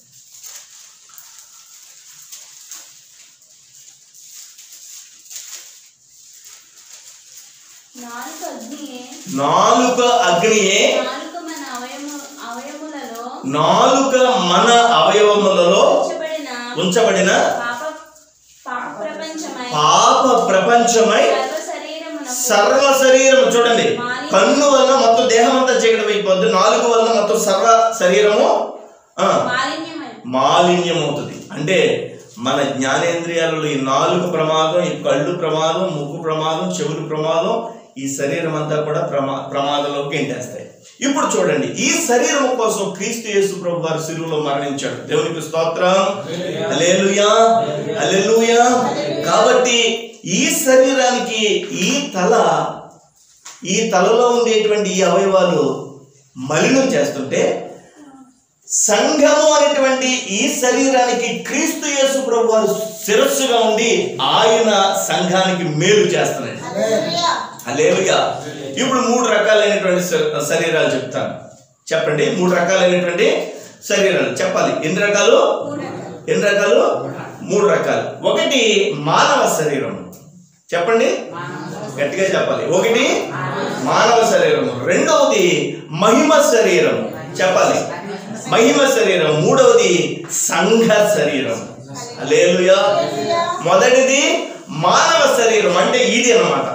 నాలుక అగ్నియే నాలుక అగ్నియే నాలుక మన అవయము అవయములలో నాలుక మన అవయవములలో ఉంచబడిన ఉంచబడిన పాప పాప ప్రపంచమై పాప ప్రపంచమై సర్వ శరీరమునకు సర్వ శరీరం చూడండి కన్ను వలన మొత్తం దేహం అంతా చీకటి అయిపోద్ది నాలుగు వలన మొత్తం సర్వ శరీరము ఆ, మాలిన్యమై మాలిన్యం అవుతుంది అంటే మన జ్ఞానేంద్రియాలలో ఈ నాలుగు ప్రమాదం ఈ కళ్ళు ప్రమాదం ముక్కు ప్రమాదం చెవులు ప్రమాదం ఈ శరీరం అంతా కూడా ప్రమా ప్రమాదంలోకి ఎంటేస్తాయి ఇప్పుడు చూడండి ఈ శరీరం కోసం క్రీస్తు యేసు ప్రభు వారి శిరువులో మరణించాడు దేవునికి స్తోత్రం హల్లెలూయా హల్లెలూయా కాబట్టి ఈ శరీరానికి ఈ తల ఈ తలలో ఉండేటువంటి ఈ అవయవాలు మలినం చేస్తుంటే సంఘము అనేటువంటి ఈ శరీరానికి క్రీస్తు యేసు ప్రభు వారు శిరస్సుగా ఉండి ఆయన సంఘానికి మేలు చేస్తున్నాడు హల్లెలూయా ఇప్పుడు మూడు రకాలైనటువంటి శ- శరీరాలు చెప్తాను చెప్పండి మూడు రకాలైనటువంటి శరీరాలు చెప్పాలి ఎన్ని రకాలు ఎన్ని రకాలు మూడు రకాలు ఒకటి మానవ శరీరం చెప్పండి గట్టిగా చెప్పాలి ఒకటి మానవ శరీరం రెండవది మహిమ శరీరం చెప్పాలి మహిమ శరీరం మూడవది సంఘ శరీరం లేలుయా మొదటిది మానవ శరీరం అంటే ఇది అన్నమాట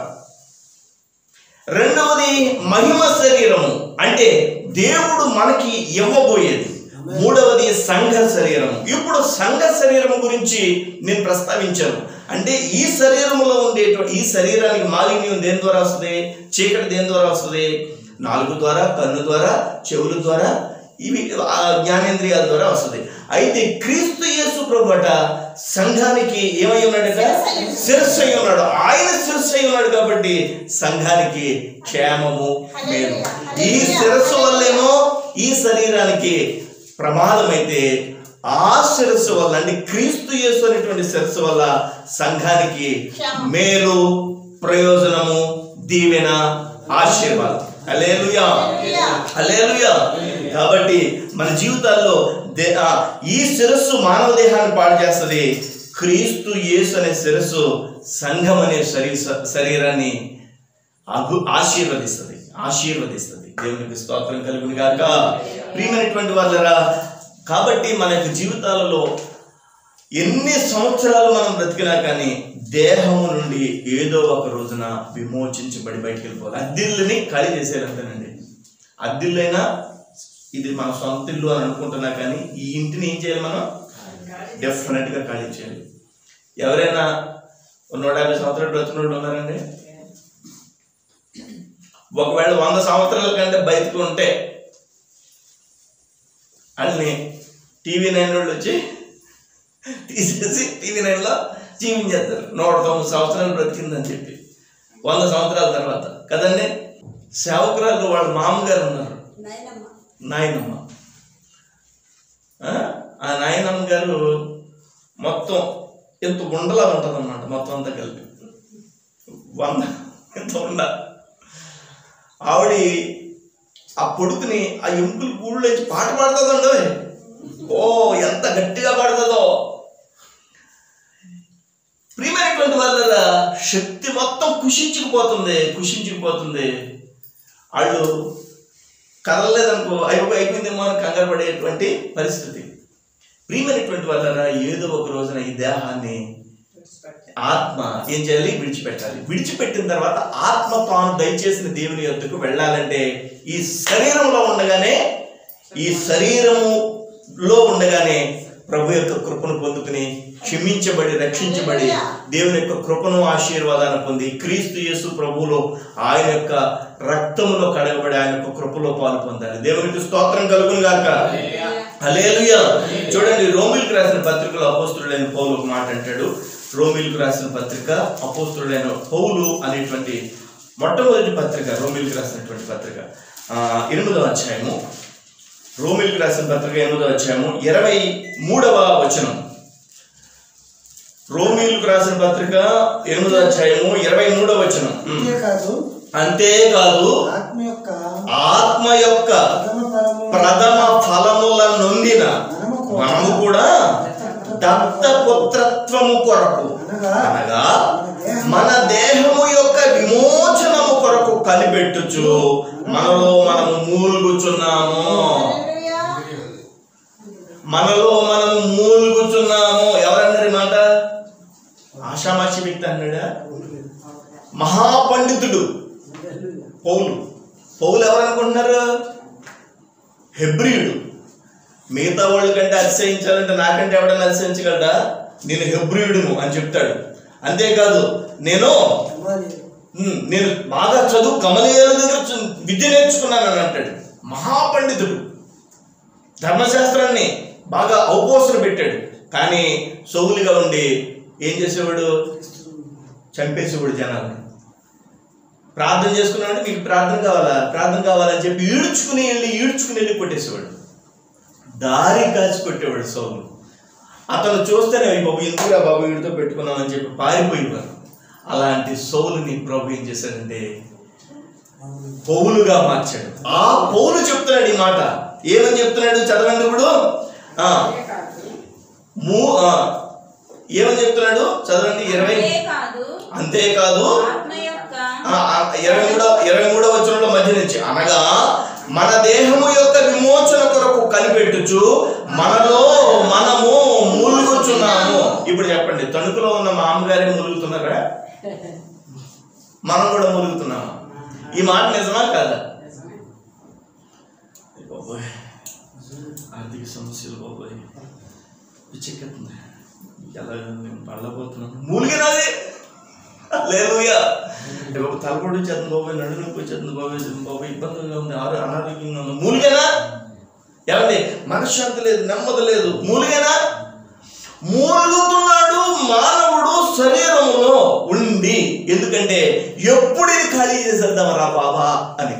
రెండవది మహిమ శరీరము అంటే దేవుడు మనకి ఇవ్వబోయేది మూడవది సంఘ శరీరం ఇప్పుడు సంఘ శరీరం గురించి నేను ప్రస్తావించాను అంటే ఈ శరీరంలో ఉండేటువంటి ఈ శరీరానికి మాలిన్యం దేని ద్వారా వస్తుంది చీకటి దేని ద్వారా వస్తుంది నాలుగు ద్వారా కన్ను ద్వారా చెవుల ద్వారా ఇవి ఆ జ్ఞానేంద్రియాల ద్వారా వస్తుంది అయితే క్రీస్తు యేసు ప్రభుట సంఘానికి ఏమై ఉన్నాడట శిరస్సు అయి ఉన్నాడు ఆయన శిరస్సు అయి ఉన్నాడు కాబట్టి సంఘానికి క్షేమము మేలు ఈ శిరస్సు వల్లేమో ఈ శరీరానికి ప్రమాదం అయితే ఆ శిరస్సు వల్ల అంటే క్రీస్తు యేసు అనేటువంటి శిరస్సు వల్ల సంఘానికి మేలు ప్రయోజనము దీవెన ఆశీర్వాదం హల్లెలూయా హల్లెలూయా కాబట్టి మన జీవితాల్లో దే- ఆ, ఈ శిరస్సు మానవ దేహాన్ని పాడు చేస్తుంది క్రీస్తు యేసు అనే శిరస్సు సంఘం అనే శరీ శరీరాన్ని అభు ఆశీర్వదిస్తుంది ఆశీర్వదిస్తుంది దేవునికి స్తోత్రం కలుగును గాక ప్రియమైనటువంటి వాళ్ళరా కాబట్టి మన యొక్క జీవితాలలో ఎన్ని సంవత్సరాలు మనం బ్రతికినా కానీ దేహము నుండి ఏదో ఒక రోజున విమోచించబడి బయటికి వెళ్ళిపోవాలి అద్దిల్లుని ఖాళీ చేసేయాలంతేనండి అద్దిల్లైనా ఇది మన సొంత ఇల్లు అని అనుకుంటున్నా కానీ ఈ ఇంటిని ఏం చేయాలి మనం డెఫినెట్గా ఖాళీ చేయాలి ఎవరైనా నూట యాభై సంవత్సరాలు బ్రతికిన వాళ్ళు ఉన్నారండి ఒకవేళ వంద సంవత్సరాల కంటే బయటకు ఉంటే అన్ని టీవీ నైన్ వాళ్ళు వచ్చి తీసేసి టీవీ నైన్లో జీవించేస్తారు నూట తొమ్మిది సంవత్సరాలు బ్రతికిందని చెప్పి వంద సంవత్సరాల తర్వాత కదండి సేవకురాలు వాళ్ళ మామగారు ఉన్నారు నాయనమ్మ నాయనమ్మ ఆ? ఆ నాయనమ్మ గారు మొత్తం ఎంత ఉండలా ఉంటుంది అనమాట మొత్తం అంతా కలిపి వంద ఎంత ఉండ ఆవిడ ఆ పొడుకుని ఆ ఎముకలు గూళ్ళు వచ్చి పాట పాడుతుందండి ఓ ఎంత గట్టిగా పాడుతుందో ప్రియమైనటువంటి వాళ్ళ శక్తి మొత్తం కుషించుకుపోతుంది కుషించుకుపోతుంది వాళ్ళు కదలలేదనుకో అయిపో అయిపోయిందేమో అని కంగారు పడేటువంటి పరిస్థితి ప్రియమైనటువంటి వాళ్ళ ఏదో ఒక రోజున ఈ దేహాన్ని ఆత్మ ఏం చేయాలి విడిచిపెట్టాలి విడిచిపెట్టిన తర్వాత ఆత్మ తాను దయచేసిన దేవుని యొద్దకు వెళ్ళాలంటే ఈ శరీరంలో ఉండగానే ఈ శరీరములో ఉండగానే ప్రభు యొక్క కృపను పొందుకుని క్షమించబడి రక్షించబడి దేవుని యొక్క కృపను ఆశీర్వాదాన్ని పొంది క్రీస్తు యేసు ప్రభువులో ఆయన యొక్క రక్తములో కడగబడి ఆయన యొక్క కృపలో పాలు పొందాలి దేవునికి స్తోత్రం కలుగును గాక హల్లెలూయా చూడండి రోమిల్కి రాసిన పత్రికలో అపోస్తుడైన పౌలు ఒక మాట అంటాడు రోమిల్కి రాసిన పత్రిక అపోస్తుడైన పౌలు అనేటువంటి మొట్టమొదటి పత్రిక రోమిల్కి రాసినటువంటి పత్రిక ఆ, ఎనిమిదవ అధ్యాయము రోమిల్కి రాసిన పత్రిక ఎనిమిదవ అధ్యాయము ఇరవై మూడవ వచనం రోమిల్కి రాసిన పత్రిక ఎనిమిదవ అధ్యాయము ఇరవై మూడవ వచనం ఉమ్. అంతేకాదు అంతేకాదు ఆత్మ యొక్క ఆత్మ యొక్క ప్రథమ ఫలము ప్రథమ ఫలముల నొందిన మనము కూడా మనము కూడా దత్తపుత్రత్వము కొరకు అనగా అనగా మన దేహము యొక్క విమోచనము కొరకు కనిపెట్టుచు మనలో మనము మూలుగుచున్నాము మనలో మనము మూలుగుచున్నాము ఎవరన్నారు ఈ మాట ఆషామాషి వ్యక్తి అన్నాడా మహాపండితుడు పౌలు పౌలు ఎవరు అనుకుంటున్నారు హెబ్రియుడు మిగతా వాళ్ళ కంటే అతిశయించాలంటే నాకంటే ఎవడన్నా అతిశయించగలడా నేను హెబ్రియుడును అని చెప్తాడు అంతేకాదు నేను ఉమ్, నేను బాగా చదువు కమలీయుల దగ్గర చు- విద్య నేర్చుకున్నాను అని అంటాడు మహాపండితుడు ధర్మశాస్త్రాన్ని బాగా ఔపోసన పెట్టాడు కానీ సౌలుగా ఉండి ఏం చేసేవాడు చంపేసేవాడు జనాల్ని ప్రార్థన చేసుకున్నాడు మీకు ప్రార్థన కావాలా ప్రార్థన కావాలని చెప్పి ఈడ్చుకుని వెళ్ళి ఈడ్చుకుని వెళ్ళి కొట్టేసేవాడు దారి కాచి కొట్టేవాడు సౌలు అతను చూస్తేనే "ఈ బాబు ఎందుకురా బాబు వీడితో పెట్టుకున్నామని చెప్పి పారిపోయేవారు అలాంటి సౌలుని ప్రభు ఏం చేశాడంటే పౌలుగా మార్చాడు ఆ పౌలు చెప్తున్నాడు ఈ మాట ఏమని చెప్తున్నాడు చదవండి ఇప్పుడు ఆ, మూ ఆ, ఏమని చెప్తున్నాడు చదవండి ఇరవై కాదు అంతేకాదు ఆత్మ యొక్క ఆ, ఆ, ఇరవై మూడో ఇరవై మూడో వచనంలో మధ్య నుంచి అనగా మన దేహము యొక్క విమోచన కొరకు కనిపెట్టుచు మనలో మనము మూలుగుచున్నాము ఇప్పుడు చెప్పండి తణుకులో ఉన్న మామగారే మూలుగుతున్నారా మనం కూడా మూలుగుతున్నామా ఈ మాట నిజమా కాదా ఏ బాబోయ్ ఆర్థిక సమస్యలు బాబోయ్ పిచ్చెక్కుతుంది ఎలా నేను పడలేకపోతున్నాను మూలిగినది లేలుయా బాబు తలపడి వచ్చేస్తుంది బాబాయ్ నడు నొప్పి వచ్చేస్తుంది బాబాయ్ బాబాయ్ ఇబ్బందిగా ఉంది ఆరు అనారోగ్యంగా ఉంది మూలిగేనా ఏమండి మనశ్శాంతి లేదు నెమ్మది లేదు మూలిగేనా మూలుగుతున్నాడు మానవుడు శరీరంలో ఉండి ఎందుకంటే ఎప్పుడు ఇది ఖాళీ చేసేద్దామరా బాబా అని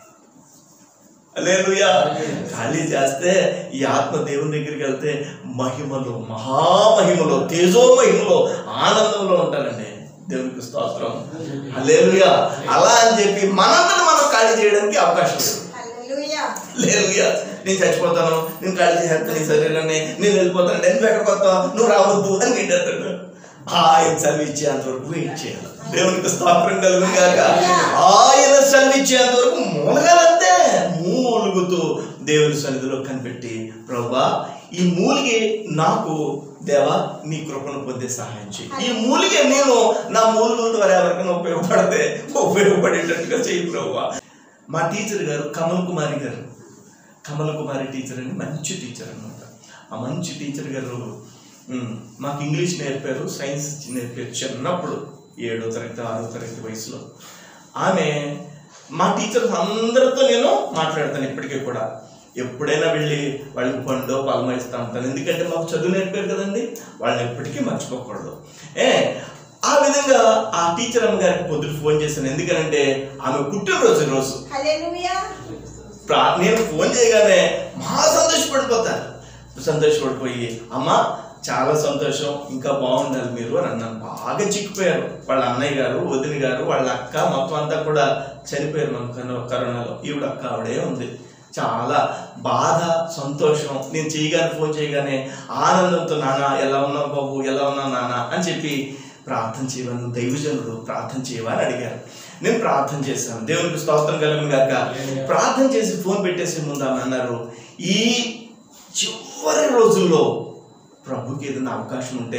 లేలుయా ఖాళీ చేస్తే ఈ ఆత్మ దేవుని దగ్గరికి వెళ్తే మహిమలో మహామహిమలో తేజో మహిమలో ఆనందంలో ఉంటారండి దేవునికి స్తోత్రం లేలుయా అలా అని చెప్పి మనంతట మనం ఖాళీ చేయడానికి అవకాశం లేదు లేలుయా నేను చచ్చిపోతాను నేను ఖాళీ చేస్తాను ఈ శరీరాన్ని నేను వెళ్ళిపోతాను నేను ఎక్కడికి వస్తావు నువ్వు రావద్దు అని పెట్టేస్తాడు ఆయన సెలవిచ్చేంత వరకు వెయిట్ చేయాలి దేవునికి స్తోత్రం కలుగు గాక ఆయన సెలవిచ్చేంత వరకు మూలగాలంతే మూలుగుతూ దేవుని సన్నిధిలో కనిపెట్టి ప్రభా ఈ మూలిగే నాకు దేవా నీ కృపను పొందే సహాయం చేయి ఈ మూలిగే నేను నా మూలుగుల ద్వారా ఎవరికైనా ఉపయోగపడితే ఉపయోగపడేటట్టుగా చేయి ప్రభా మా టీచర్ గారు కమల్ కుమారి గారు కమల్ కుమారి టీచర్ అని మంచి టీచర్ అన్నమాట ఆ మంచి టీచర్ గారు ఉమ్, మాకు ఇంగ్లీష్ నేర్పారు సైన్స్ నేర్పారు చిన్నప్పుడు ఏడో తరగతి ఆరో తరగతి వయసులో ఆమె మా టీచర్స్ అందరితో నేను మాట్లాడతాను ఇప్పటికీ కూడా ఎప్పుడైనా వెళ్ళి వాళ్ళకి పండో పలమ ఇస్తా ఉంటాను ఎందుకంటే మాకు చదువు నేర్పారు కదండి వాళ్ళని ఎప్పటికీ మర్చిపోకూడదు ఏ ఆ విధంగా ఆ టీచర్ అమ్మ గారికి పొద్దున ఫోన్ చేశాను ఎందుకనంటే ఆమె పుట్టినరోజు ఈ రోజు ప్రా- నేను ఫోన్ చేయగానే మహా సంతోషపడిపోతాను సంతోషపడిపోయి అమ్మ చాలా సంతోషం ఇంకా బాగుండాలి మీరు అని అన్నాను బాగా చిక్కిపోయారు వాళ్ళ అన్నయ్య గారు వదిన గారు వాళ్ళ అక్క మొత్తం అంతా కూడా చనిపోయారు మన కరో- కరోనాలో ఈవిడ అక్క ఆవిడే ఉంది చాలా బాధ సంతోషం నేను చేయగానే ఫోన్ చేయగానే ఆనందంతో నాన్న ఎలా ఉన్నావు బాబు ఎలా ఉన్నావు నాన్న అని చెప్పి ప్రార్థన చేయమని దైవజనుడు ప్రార్థన చేయవా అని అడిగారు నేను ప్రార్థన చేశాను దేవునికి స్తోత్రం కలుగును గాక ప్రార్థన చేసి ఫోన్ పెట్టేసే ముందు ఆమె అన్నారు ఈ చివరి రోజుల్లో ప్రభుకి ఏదైనా అవకాశం ఉంటే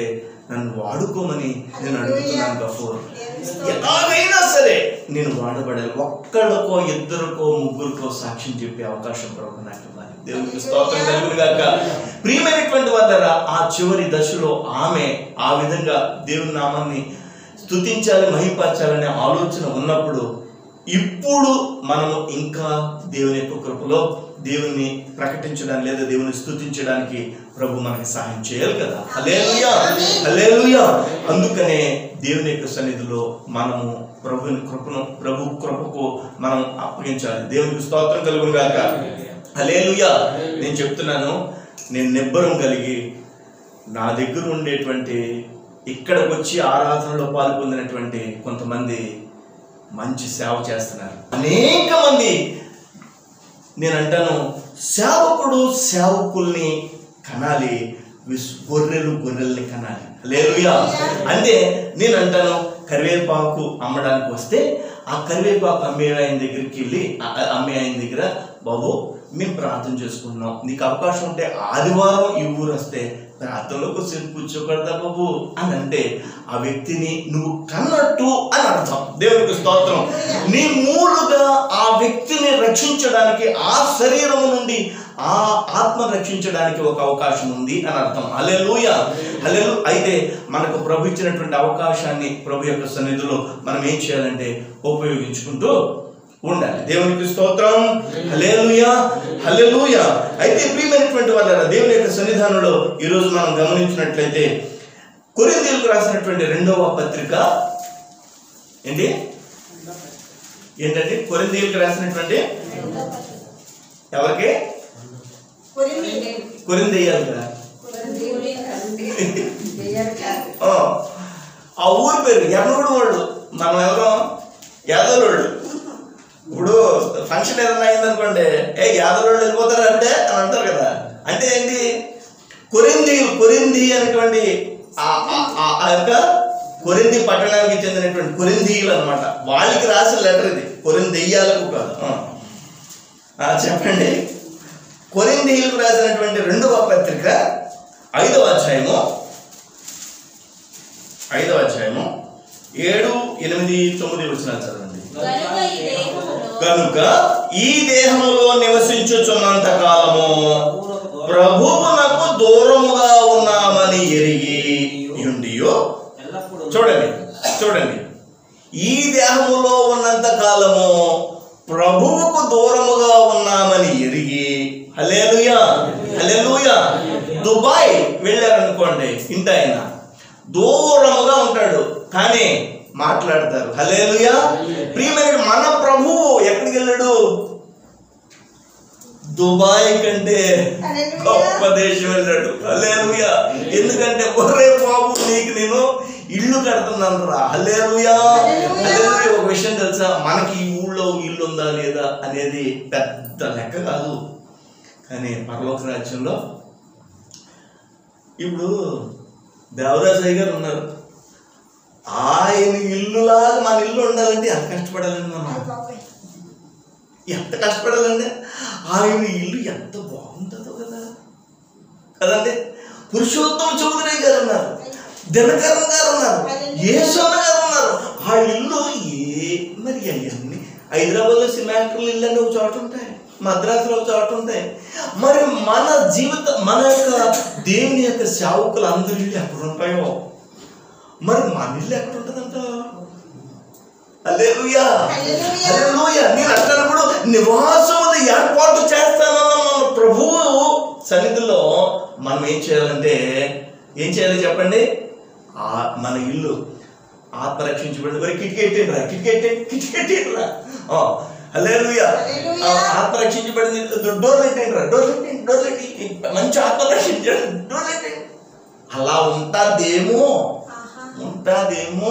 నన్ను వాడుకోమని నేను అడుగుతున్నాను గఫూర్ ఎలాగైనా సరే నేను వాడబడాలి ఒక్కళ్ళకో ఇద్దరికో ముగ్గురికో సాక్ష్యం చెప్పే అవకాశం ప్రభు నాకు ఇవ్వాలి దేవునికి స్తోత్రం కలుగును గాక ప్రియమైనటువంటి వాళ్ళరా ఆ చివరి దశలో ఆమె ఆ విధంగా దేవుని నామాన్ని స్తుతించాలి మహిపరచాలనే ఆలోచన ఉన్నప్పుడు ఇప్పుడు మనము ఇంకా దేవుని యొక్క కృపలో దేవుని ప్రకటించడానికి లేదా దేవుని స్తుతించడానికి ప్రభు మనకి సహాయం చేయాలి కదా హల్లెలూయా హల్లెలూయా అందుకనే దేవుని యొక్క సన్నిధిలో మనము ప్రభుని కృపను ప్రభు కృపకు మనం అప్పగించాలి దేవునికి స్తోత్రం కలుగును గాక హల్లెలూయా నేను చెప్తున్నాను నేను నిబ్బరం కలిగి నా దగ్గర ఉండేటువంటి ఇక్కడికి వచ్చి ఆరాధనలో పాల్పొందినటువంటి కొంతమంది మంచి సేవ చేస్తున్నారు అనేక మంది నేను అంటాను సేవకుడు సేవకుల్ని కనాలి విస్ గొర్రెలు గొర్రెల్ని కనాలి లేలుయా అంటే నేను అంటాను కరివేపాకు అమ్మడానికి వస్తే ఆ కరివేపాకు అమ్మే ఆయన దగ్గరికి వెళ్ళి ఆ- ఆ అమ్మే ఆయన దగ్గర బాబు మేము ప్రార్థన చేసుకుంటున్నాం నీకు అవకాశం ఉంటే ఆదివారం ఈ ఊరు వస్తే ప్రార్థనలో కొంచెం కూర్చోకూడదా బాబు అని అంటే ఆ వ్యక్తిని నువ్వు కన్నట్టు అని అర్థం దేవునికి స్తోత్రం నీ మూలుగా ఆ వ్యక్తిని రక్షించడానికి ఆ శరీరం నుండి ఆ ఆత్మ రక్షించడానికి ఒక అవకాశం ఉంది అని అర్థం హల్లెలూయా హల్లెలు అయితే మనకు ప్రభు ఇచ్చినటువంటి అవకాశాన్ని ప్రభు యొక్క సన్నిధిలో మనం ఏం చేయాలంటే ఉపయోగించుకుంటూ ఉండాలి దేవునికి స్తోత్రం హల్లెలూయా హల్లెలూయా అయితే ప్రియమైనటువంటి వాళ్ళ దేవుని యొక్క సన్నిధానంలో ఈరోజు మనం గమనించినట్లయితే కొరింథీయులకు రాసినటువంటి రెండవ పత్రిక ఏంటి ఏంటంటే కొరింథీయులకు రాసినటువంటి ఎవరికి కొరిందెయ్యాలి కదా ఆ, ఆ ఊరి పేరు ఎర్నగూడు వాళ్ళు మనం ఎవరో యాదవులోళ్ళు ఇప్పుడు ఫంక్షన్ ఏదైనా అయిందనుకోండి ఏ యాదవులోళ్ళు వెళ్ళిపోతారు అంటే అని అంటారు కదా అంటే ఏంటి కొరింది కొరింది అనేటువంటి ఆ- ఆ- ఆ- ఆ యొక్క కొరింది పట్టణానికి చెందినటువంటి కొరిందీయులు అనమాట వాళ్ళకి రాసిన లెటర్ ఇది కొరిందెయ్యాలకు కాదు ఆ. ఆ, చెప్పండి కొరిందీయులకు రాసినటువంటి రెండవ పత్రిక ఐదవ అధ్యాయము ఐదవ అధ్యాయము ఏడు ఎనిమిది తొమ్మిది వచ్చిన చదవండి కనుక ఈ దేహములో కనుక ఈ దేహములో నివసించుచున్నంత కాలము ప్రభువునకు దూరముగా ఉన్నామని ఎరిగి ఉండియో ఎల్లప్పుడూ చూడండి చూడండి ఈ దేహములో ఉన్నంత కాలము ప్రభువుకు దూరముగా ఉన్నామని ఎరిగి హలేలుయా హలేలుయా దుబాయ్ వెళ్ళారనుకోండి ఇంటి ఆయన దూరముగా ఉంటాడు కానీ మాట్లాడతారు హలేలుయా ప్రియమైన మన ప్రభువు ఎక్కడికి వెళ్ళాడు దుబాయ్ కంటే గొప్ప దేశం వెళ్ళాడు హలేలుయా ఎందుకంటే ఒరే బాబు నీకు నేను ఇల్లు కడుతున్నాను రా హలేలుయా హల్లెలూయా. ఒక విషయం తెలుసా మనకి ఈ ఊళ్ళో ఇల్లు ఉందా లేదా అనేది పెద్ద లెక్క కాదు కానీ పరలోక రాజ్యంలో ఇప్పుడు దేవరాజయ్య గారు ఉన్నారు ఆయన ఇల్లులాగా మన ఇల్లు ఉండాలంటే ఎంత కష్టపడాలండి మనం ఎంత కష్టపడాలండి ఆయన ఇల్లు ఎంత బాగుంటుందో కదా కదండి పురుషోత్తమ చౌదరి గారు ఉన్నారు దినకరన్ గారు ఉన్నారు యేసన్న గారు ఉన్నారు ఆ ఇల్లు ఏ మరి అవన్నీ హైదరాబాద్లో సినిమా యాక్టర్లు ఇల్లు అని ఒక చోట ఉంటాయి మద్రాసులో ఒక చోట ఉంటాయి మరి మన జీవిత మన యొక్క దేవుని యొక్క సేవకులు అందరి ఇల్లు ఎక్కడ ఉంటాయో మరి మన ఇల్లు ఎక్కడ ఉంటుందంట హల్లెలూయా హల్లెలూయా నేను అట్లనప్పుడు నివాసములు ఏర్పాటు చేస్తానన్న మన ప్రభువు సన్నిధిలో మనం ఏం చేయాలంటే ఏం చేయాలి చెప్పండి ఆ మన ఇల్లు ఆత్మ రక్షించబడింది మరి కిటికీ ఎట్టేండ్రా కిటికీ ఎట్టే కిటికీ ఎట్టేండ్రా హల్లెలూయా ఆ, ఆత్మ రక్షించబడింది డోర్లు ఎట్టేండ్రా డోర్లు ఎట్టేయండి డోర్లు ఎట్టి మంచి ఆత్మ రక్షించండి డోర్లు ఎట్టేయండి అలా ఉంటాదేమో ఉంటాదేమో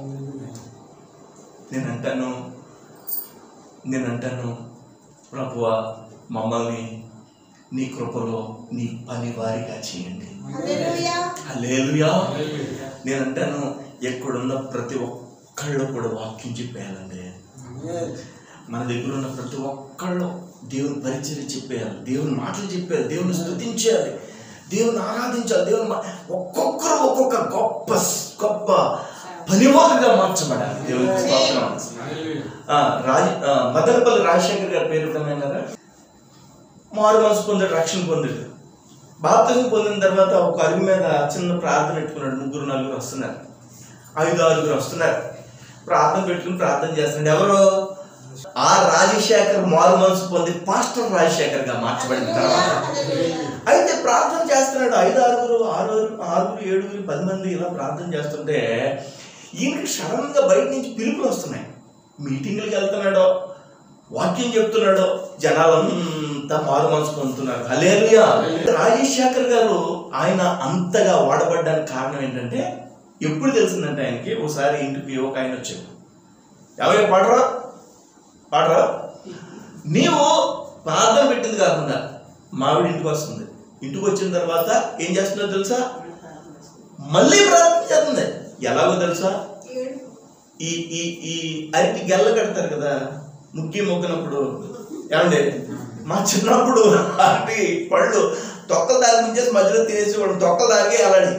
నేను అంటాను నేను అంటాను ప్రభువా మమ్మల్ని నీ కృపలో నీ పని వారిగా చేయండి హల్లెలూయా నేను అంటాను ఎక్కడున్న ప్రతి ఒక్కళ్ళు కూడా వాక్యం చెప్పేయాలండి మన దగ్గర ఉన్న ప్రతి ఒక్కళ్ళు దేవుని పరిచయం చెప్పేయాలి దేవుని మాటలు చెప్పేయాలి దేవుని స్తుతించాలి దేవుని ఆరాధించాలి దేవుని మా- ఒక్కొక్కరు ఒక్కొక్క గొప్ప గొప్ప పనివారుగా మార్చబడాలి దేవునికి స్తోత్రం ఆ, రాజ ఆ, మదనపల్లి రాజశేఖర్ గారి పేరు విన్నారా మారు మనసు పొందాడు రక్షణ పొందాడు బాప్తిజం పొందిన తర్వాత ఒక అరుగు మీద చిన్న ప్రార్థన పెట్టుకున్నాడు ముగ్గురు నలుగురు వస్తున్నారు ఐదు ఆరుగురు వస్తున్నారు ప్రార్థన పెట్టుకుని ప్రార్థన చేస్తున్నాడు ఎవరు ఆ రాజశేఖర్ మారు మనసు పొంది పాస్టర్ రాజశేఖర్ గా మార్చబడిన తర్వాత అయితే ప్రార్థన చేస్తున్నాడు ఐదు ఆరుగురు ఆరుగురు ఆరుగురు ఏడుగురు పది మంది ఇలా ప్రార్థన చేస్తుంటే ఈయనకి సడన్ గా బయట నుంచి పిలుపులు వస్తున్నాయి మీటింగ్లకు వెళ్తున్నాడో వాక్యం చెప్తున్నాడో జనాలంతా మారు మనసు పొందుతున్నారు హలేలుయా రాజశేఖర్ గారు ఆయన అంతగా వాడబడ్డానికి కారణం ఏంటంటే ఎప్పుడు తెలిసిందంటే ఆయనకి ఒకసారి ఇంటికి ఒక ఆయన వచ్చాడు ఎవరు పాడరా పాడరా నీవు ప్రార్థన పెట్టింది కాకుండా మావిడి ఇంటికి వస్తుంది ఇంటికి వచ్చిన తర్వాత ఏం చేస్తుందో తెలుసా మళ్ళీ ప్రార్థన చేస్తుంది ఎలాగో తెలుసా ఈ ఈ ఈ అరటి గెల్ల కడతారు కదా ముక్కి మొక్కినప్పుడు ఏమండి మా చిన్నప్పుడు అరటి పళ్ళు తొక్కలు దారి నుంచేసి మధ్యలో తినేసి వాడు తొక్కలు దారిగే అలాడి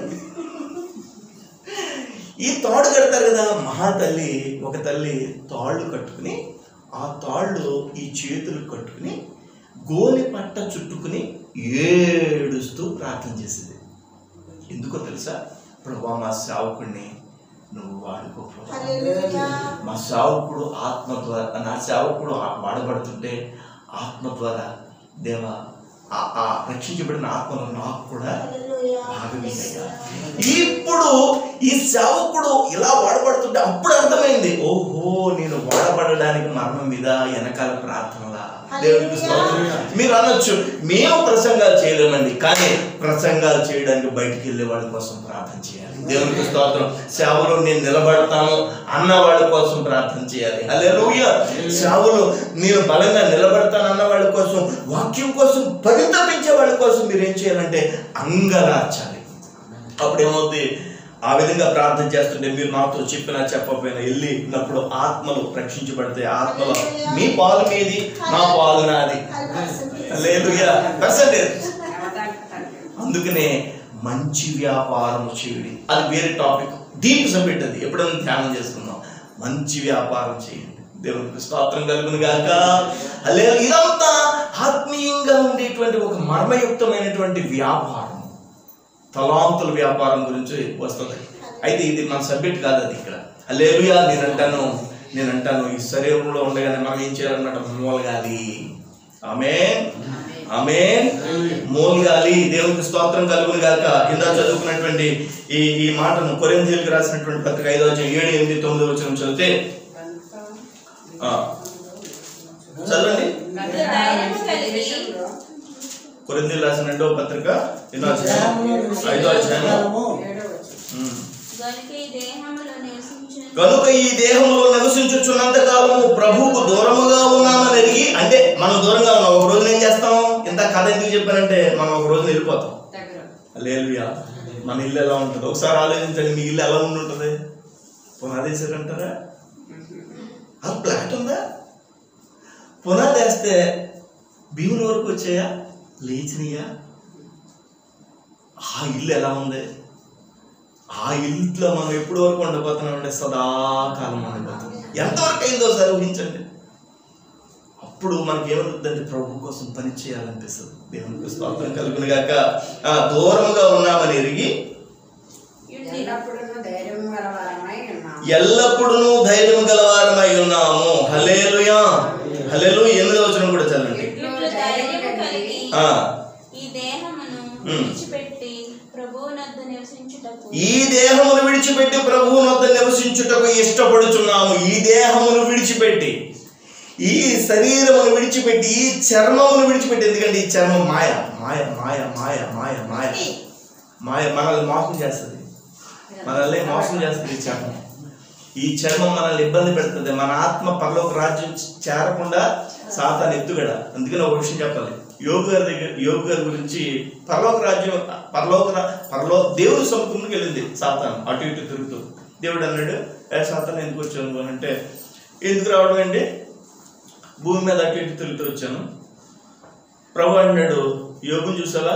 ఈ తాడు కడతారు కదా మహా తల్లి ఒక తల్లి తాళ్ళు కట్టుకుని ఆ తాళ్ళు ఈ చేతులు కట్టుకుని గోలి పట్ట చుట్టుకుని ఏడుస్తూ ప్రార్థన చేసేది ఎందుకో తెలుసా ప్రభా మా సేవకుడిని నువ్వు వాడుకో ప్రభా మా సేవకుడు ఆత్మ ద్వారా నా సేవకుడు ఆ- వాడబడుతుంటే ఆత్మ ద్వారా దేవా ఆ- ఆ రక్షించబడిన ఆత్మలో నాకు కూడా భాగమేనయ్యా. ఇప్పుడు ఈ సేవకుడు ఇలా వాడబడుతుంటే అప్పుడు అర్థమైంది ఓహో నేను వాడబడడానికి మరణం మీద వెనకాల ప్రార్థనలా దేవునికి స్తోత్రం మీరు అనొచ్చు మేము ప్రసంగాలు చేయలేమండి కానీ ప్రసంగాలు చేయడానికి బయటికి వెళ్ళే వాళ్ళ కోసం ప్రార్థన చేయాలి దేవునికి స్తోత్రం సేవలో నేను నిలబడతాను అన్న వాళ్ళ కోసం ప్రార్థన చేయాలి హల్లెలూయా సేవలో నేను బలంగా నిలబడతాను అన్న వాళ్ళ కోసం వాక్యం కోసం పరితపించే వాళ్ళ కోసం మీరు ఏం చేయాలంటే అంగలార్చాలి అప్పుడు ఏమవుతుంది ఆ విధంగా ప్రార్థన చేస్తుంటే మీరు నాతో చెప్పినా చెప్పకపోయినా వెళ్ళినప్పుడు ఆత్మలు రక్షించబడితే ఆత్మలు మీ పాలు మీది నా పాలు నాది హల్లెలూయా పర్సెంటేజ్ అందుకనే మంచి వ్యాపారం చేయండి అది వేరే టాపిక్ డీప్ సబ్జెక్ట్ అది ఎప్పుడైనా ధ్యానం చేసుకుందాం మంచి వ్యాపారం చేయండి దేవునికి స్తోత్రం కలుగును గాక అలే ఇదంతా ఆత్మీయంగా ఉండేటువంటి ఒక మర్మయుక్తమైనటువంటి వ్యాపారం తలాంతుల వ్యాపారం గురించి వస్తుంది అయితే ఇది మన సబ్జెక్ట్ కాదు అది ఇక్కడ అలేలుయా నేను అంటాను నేను అంటాను ఈ శరీరంలో ఉండగానే మనం ఏం చేయాలన్నమాట మూలగాలి ఆమె ఆమె మూలగాలి దేవునికి స్తోత్రం కలుగును గాక కింద చదువుకున్నటువంటి ఈ ఈ మాటను కొరింథీయులకు రాసినటువంటి పత్రిక ఐదో అధ్యాయం ఏడు ఎనిమిది తొమ్మిది వచ్చిన చదివితే ఆ, చదవండి ధైర్యము కలిగి కొరింథీయులు రాసిన రెండో పత్రిక ఎన్నో అధ్యాయం ఐదో అధ్యాయం ఉమ్. గనుక ఈ దేహములో నివసించు కనుక ఈ దేహంలో నివసించుచున్నంత కాలము ప్రభువుకు దూరముగా ఉన్నామని ఎరిగి అంటే మనం దూరంగా ఉన్నాం ఒక రోజున ఏం చేస్తాం ఇంత కథ ఎందుకు చెప్పానంటే మనం ఒక రోజున వెళ్ళిపోతాం లేలుయా మన ఇల్లు ఎలా ఉంటుంది ఒకసారి ఆలోచించండి మీ ఇల్లు ఎలా ఉండి ఉంటుంది పునాది వేసారంటారా అది ప్లాట్ ఉందా పునాది వేస్తే భీముల వరకు వచ్చాయా లేచినాయా ఆ ఇల్లు ఎలా ఉంది ఆ ఇంట్లో మనం ఎప్పటి వరకు ఉండిపోతున్నాం అంటే సదాకాలం ఉండిపోతున్నాం ఎంతవరకు అయిందో సార్ ఊహించండి అప్పుడు మనకి ఏమవుతుందంటే ప్రభు కోసం పని చేయాలనిపిస్తుంది దేవునికి స్తోత్రం కలుగును గాక ఆ దూరముగా ఉన్నామని ఎరిగి ఎల్లప్పుడూ ధైర్యం గలవారమై ఉన్నాము ఎల్లప్పుడూ ధైర్యం గలవారమై ఉన్నాము హలేలుయా హలేలు ఎనిమిదవ వచనం కూడా చదవండి ఇట్లు ధైర్యము కలిగి ఆ ఈ దేహమును ఉమ్. విడిచిపెట్టి ప్రభువునద్ద నివసించుటకు ఈ దేహమును విడిచిపెట్టి ప్రభువు వద్ద నివసించుటకు ఇష్టపడుచున్నాము ఈ దేహమును విడిచిపెట్టి ఈ శరీరమును విడిచిపెట్టి ఈ చర్మమును విడిచిపెట్టి ఎందుకంటే ఈ చర్మం మాయ మాయ మాయ మాయ మాయ మాయ మాయ మనల్ని మోసం చేస్తుంది మనల్ని మోసం చేస్తుంది ఈ చర్మం ఈ చర్మం మనల్ని ఇబ్బంది పెడుతుంది మన ఆత్మ పరలోక రాజ్యం చేరకుండా సాతాన్ ఎత్తుగడ అందుకని ఒక విషయం చెప్పాలి యోగు గారి దగ్గర యోగు గారి గురించి పరలోక రాజ్యం పరలోక రా- పరలో దేవుడి సముద్రంకి వెళ్ళింది సాతాన్ అటు ఇటు తిరుగుతూ దేవుడు అన్నాడు ఏ సాతాన్ ఎందుకు వచ్చాను అని అంటే ఎందుకు రావడం అండి భూమి మీద అటు ఇటు తిరుగుతూ వచ్చాను ప్రభు అన్నాడు యోగుని చూసావా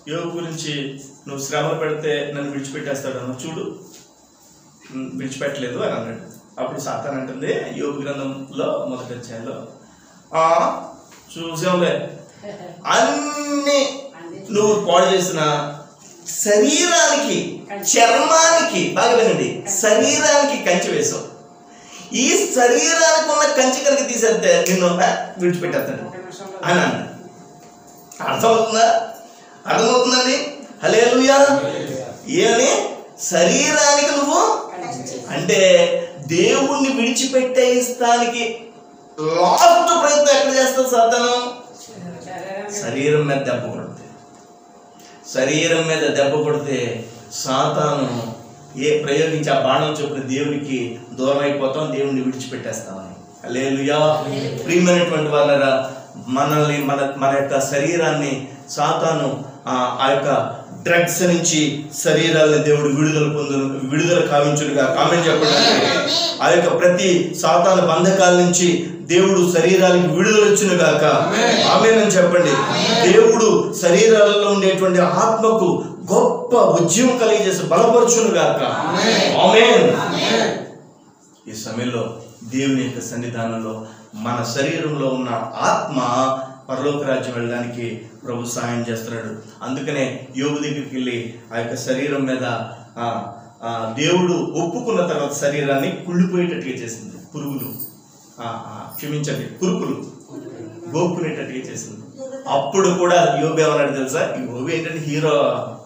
యోగు గురించి నువ్వు శ్రమ పెడితే నన్ను విడిచిపెట్టేస్తాడు అన్న చూడు ఉమ్, విడిచిపెట్టలేదు అని అన్నాడు అప్పుడు సాతాన్ అంటుంది యోగు గ్రంథంలో మొదటి అధ్యాయంలో "ఆ, చూసాంలే అన్ని నువ్వు పాడు చేసిన శరీరానికి చర్మానికి బాగా వినండి శరీరానికి కంచి వేసావు ఈ శరీరానికి ఉన్న కంచి కనుక తీసేస్తే నిన్ను ఆ, విడిచిపెట్టేస్తాడు అని అన్నాడు అర్థమవుతుందా అర్థమవుతుందండి హలేలుయా ఏమని శరీరానికి నువ్వు అంటే దేవుణ్ణి విడిచిపెట్టేస్తానికి లాస్ట్ ప్రయత్నం ఎక్కడ చేస్తావు సాధనం శరీరం మీద దెబ్బ కొడితే శరీరం మీద దెబ్బ కొడితే సాతాను ఏ ప్రయోగించి ఆ బాణం చొప్పున దేవునికి దూరం అయిపోతాం దేవుణ్ణి విడిచిపెట్టేస్తామని లేలుయా ప్రియమైనటువంటి వాళ్ళరా మనల్ని మన మన యొక్క శరీరాన్ని సాతాను ఆ ఆ యొక్క డ్రగ్స్ నుంచి శరీరాన్ని దేవుడు విడుదల పొందును విడుదల కావించుడుగా కామెంట్ చెప్పండి ఆ యొక్క ప్రతి సాతాన బంధకాల నుంచి దేవుడు శరీరానికి విడుదల వచ్చును గాక ఆమెనని చెప్పండి దేవుడు శరీరాలలో ఉండేటువంటి ఆత్మకు గొప్ప ఉద్యమం కలిగజేసి బలపరచును గాక ఆమేన్ ఈ సమయంలో దేవుని యొక్క సన్నిధానంలో మన శరీరంలో ఉన్న ఆత్మ పరలోక రాజ్యం వెళ్ళడానికి ప్రభు సహాయం చేస్తున్నాడు అందుకనే యోగు దగ్గరికి వెళ్ళి ఆ యొక్క శరీరం మీద ఆ, ఆ, దేవుడు ఒప్పుకున్న తర్వాత శరీరాన్ని కుళ్ళిపోయేటట్టుగా చేసింది పురుగులు ఆ, ఆ, క్షమించండి కురుకులు గోక్కునేటట్టుగా చేసింది అప్పుడు కూడా యోగు ఏమన్నాడు తెలుసా ఈ యోగు ఏంటంటే హీరో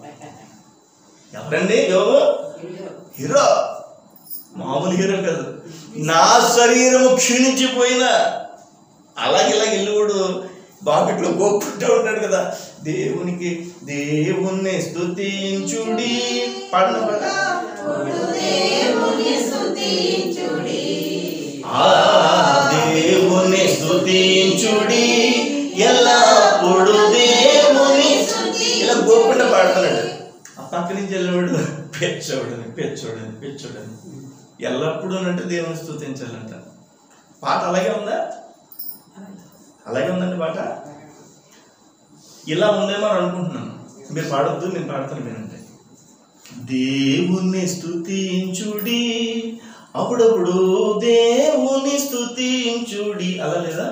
ఎవరండి యోగు హీరో మామూలు హీరో కాదు నా శరీరము క్షీణించిపోయినా అలాగే ఇలా ఇల్లుడు బాకెట్లో గోక్కుంటూ ఉంటాడు కదా దేవునికి దేవుణ్ణి స్తుతించుడి పాడిన పాట ఆ దేవుని స్తుతించుడి ఎల్లప్పుడు దేవుని ఇలా గోకుండా పాడుతున్నాడు ఆ పక్క నుంచి వెళ్ళేవాడు పెచ్చోడని పెచ్చోడని పెచ్చోడని ఎల్లప్పుడూ అంటే దేవుని స్తుతించాలంట పాట అలాగే ఉందా అలాగే ఉందండి పాట ఇలా ఉందేమో అని అనుకుంటున్నాను మీరు పాడొద్దు నేను పాడుతాను వినండి దేవుని స్తుతించుడి అప్పుడప్పుడు దేవుని స్తుతించుడి అలా లేదా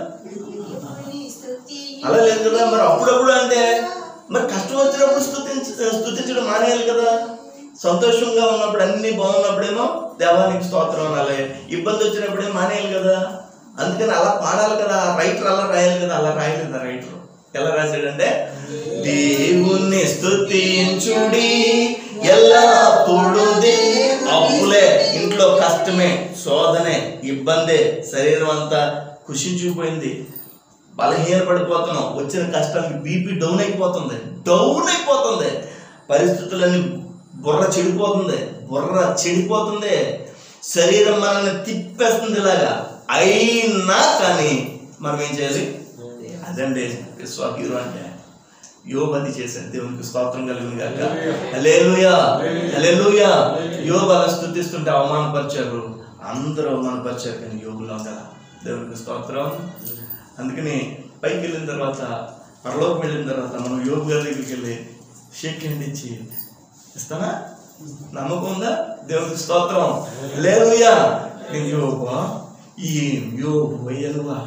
అలా లేదు కదా మరి అప్పుడప్పుడు అంటే మరి కష్టం వచ్చినప్పుడు స్తుతించ స్తుతించడం మానేయాలి కదా సంతోషంగా ఉన్నప్పుడు అన్ని బాగున్నప్పుడేమో దేవానికి స్తోత్రం అనాలి ఇబ్బంది వచ్చినప్పుడేమో మానేయాలి కదా అందుకని అలా పాడాలి కదా రైటర్ అలా రాయాలి కదా అలా రాయలేదు రైటర్ ఎలా రాశాడంటే దేవుణ్ణి స్తుతించుడి ఎల్లప్పుడు దే అప్పులే ఇంట్లో కష్టమే శోధనే ఇబ్బందే శరీరం అంతా కుషించిపోయింది బలహీనపడిపోతున్నాం వచ్చిన కష్టానికి బీపీ డౌన్ అయిపోతుంది డౌన్ అయిపోతుంది పరిస్థితులన్నీ బుర్ర చెడిపోతుంది బుర్ర చెడిపోతుంది శరీరం మనల్ని తిప్పేస్తుంది ఇలాగా అయినా కానీ మనం ఏం చేయాలి అదండి విశ్వ హీరో అంటే యోబది చేశాడు దేవునికి స్తోత్రం కలిగింది కాక హల్లెలూయా హల్లెలూయా యోబు అలా స్తుతిస్తుంటే అవమానపరిచారు అందరూ అవమానపరిచారు కానీ యోగులో కదా దేవునికి స్తోత్రం అందుకని పైకి వెళ్ళిన తర్వాత పరలోకి వెళ్ళిన తర్వాత మనం యోగు గారి దగ్గరికి వెళ్ళి షేక్ హ్యాండ్ ఇచ్చి ఇస్తానా నమ్మకం ఉందా దేవునికి స్తోత్రం లేలుయా నేను యోగువా ఏం యోగు అయ్యలువా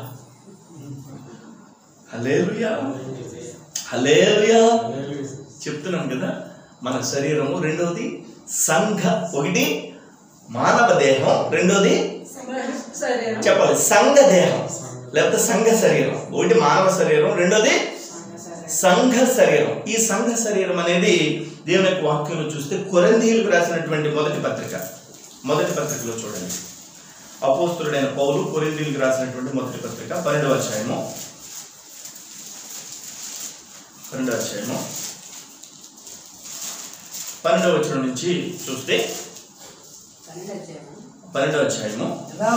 హలేలుయా హలేలుయా చెప్తున్నాను కదా మన శరీరము రెండవది సంఘ ఒకటి మానవ దేహం రెండోది చెప్పాలి సంఘ దేహం లేకపోతే సంఘ శరీరం ఒకటి మానవ శరీరం రెండోది సంఘ శరీరం ఈ సంఘ శరీరం అనేది దేవుని యొక్క వాక్యంలో చూస్తే కొరందీలకు రాసినటువంటి మొదటి పత్రిక మొదటి పత్రికలో చూడండి అపోస్తుడైన పౌలు కొరిందీలకు రాసినటువంటి మొదటి పత్రిక పన్నెండవ అధ్యాయము పన్నెండవ అధ్యాయము పన్నెండవ వచనం నుంచి చూస్తే పన్నెండవ అధ్యాయము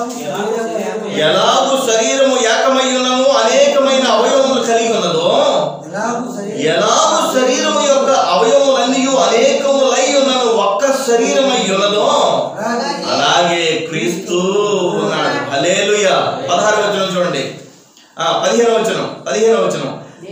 ఎలాగు శరీరము ఏకమై ఉన్నను అనేకమైన అవయవములు కలిగి ఉన్నదో ఎలాగూ సరే ఎలాగు శరీరము యొక్క అవయవములన్నీ అనేకములై ఉన్నను ఒక్క శరీరమై ఉన్నదో అలాగే క్రీస్తు ఉన్నాడు హలేలుయ పదహారు వచనం చూడండి ఆ పదిహేను వచనం పదిహేను వచనం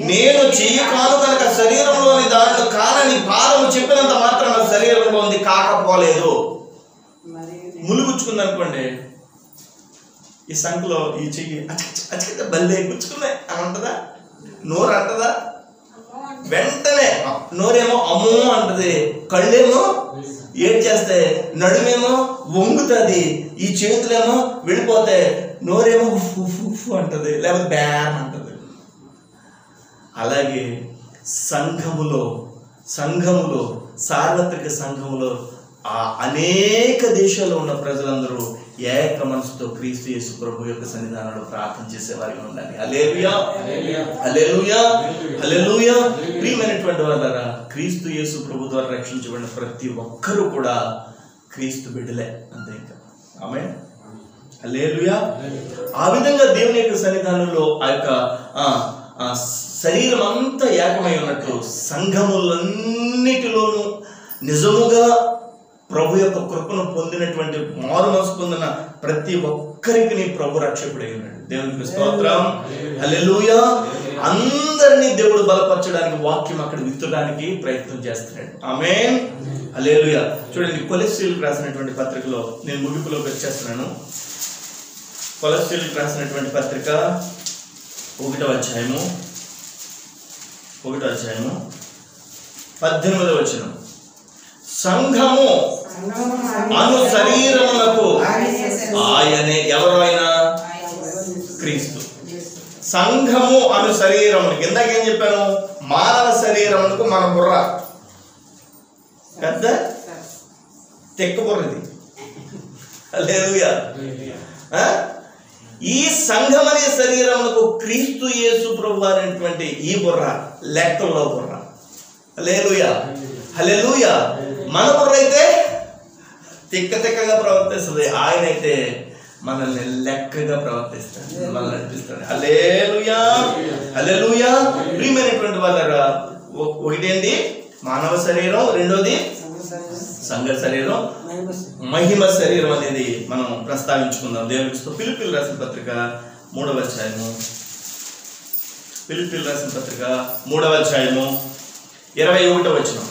నేను చెయ్యకాను కనుక శరీరంలోని దాంట్లో కానని పాదము చెప్పినంత మాత్రం నా శరీరంలో ఉంది కాకపోలేదు మరి ములుగుచ్చుకుంది అనుకోండి ఈ సంఖలో ఈ చెయ్యి అచక అచక బల్లే గుచ్చుకున్నాయి అని అంటదా నోరు అంటదా వెంటనే నోరేమో అమ్మో అంటది కళ్ళేమో ఏడ్ చేస్తే నడుమేమో వంగుతుంది ఈ చేతులేమో వెళ్ళిపోతే నోరేమో ఉఫ్ ఉఫ్ ఉఫ్ అంటది లేకపోతే బ్యాన్ అంటది అలాగే సంఘములో సంఘములో సార్వత్రిక సంఘములో ఆ అనేక దేశాల్లో ఉన్న ప్రజలందరూ ఏక మనసుతో క్రీస్తు యేసు ప్రభు యొక్క సన్నిధానంలో ప్రార్థన చేసేవారిగా ఉండాలి అలేలుయా అలెలుయా అలెలుయా ప్రియమైనటువంటి వాళ్ళరా క్రీస్తు యేసు ప్రభు ద్వారా రక్షించబడిన ప్రతి ఒక్కరూ కూడా క్రీస్తు బిడ్డలే అంతే ఇంకా ఆమె అలేలుయా ఆ విధంగా దేవుని యొక్క సన్నిధానంలో ఆ యొక్క ఆ, ఆ శరీరం అంతా ఏకమై ఉన్నట్లు సంఘములన్నిటిలోనూ నిజముగా ప్రభు యొక్క కృపను పొందినటువంటి మారు మనసు పొందిన ప్రతి ఒక్కరికి నీ ప్రభు రక్షకుడై ఉన్నాడు దేవునికి స్తోత్రం హల్లెలూయా అందరినీ దేవుడు బలపరచడానికి వాక్యం అక్కడ విత్తడానికి ప్రయత్నం చేస్తున్నాడు ఆమె హల్లెలూయా చూడండి కొలెస్ట్రీల్ రాసినటువంటి పత్రికలో నేను ముగింపులోకి వచ్చేస్తున్నాను కొలెస్ట్రీల్ రాసినటువంటి పత్రిక ఒకటో అధ్యాయము ఒకటో అధ్యాయము పద్దెనిమిదవ వచనం సంఘము అను శరీరమునకు ఆయనే ఎవరు ఆయన క్రీస్తు సంఘము అను శరీరము ఇందాక ఏం చెప్పాను మానవ శరీరమునకు మన బుర్ర పెద్ద తెక్క బుర్ర ఇది లేదుగా ఈ సంఘం అనే శరీరమునకు క్రీస్తు యేసు ప్రభు అనేటువంటి ఈ బుర్ర లెక్కల్లో బుర్ర హల్లెలూయా హల్లెలూయా మన బుర్ర అయితే తిక్క తిక్కగా ప్రవర్తిస్తుంది ఆయన అయితే మనల్ని లెక్కగా ప్రవర్తిస్తాడు మనల్ని నడిపిస్తాడు హల్లెలూయా హల్లెలూయా ప్రియమైనటువంటి వాళ్ళరా ఒ- ఒకటేంటి మానవ శరీరం రెండోది సంఘ శరీరం మహిమ శరీరం అనేది మనం ప్రస్తావించుకుందాం దేవునికి స్తు- పిలిపిలు రాసిన పత్రిక మూడవ అధ్యాయము పిలిపిలు రాసిన పత్రిక మూడవ అధ్యాయము ఇరవై ఒకటో వచనం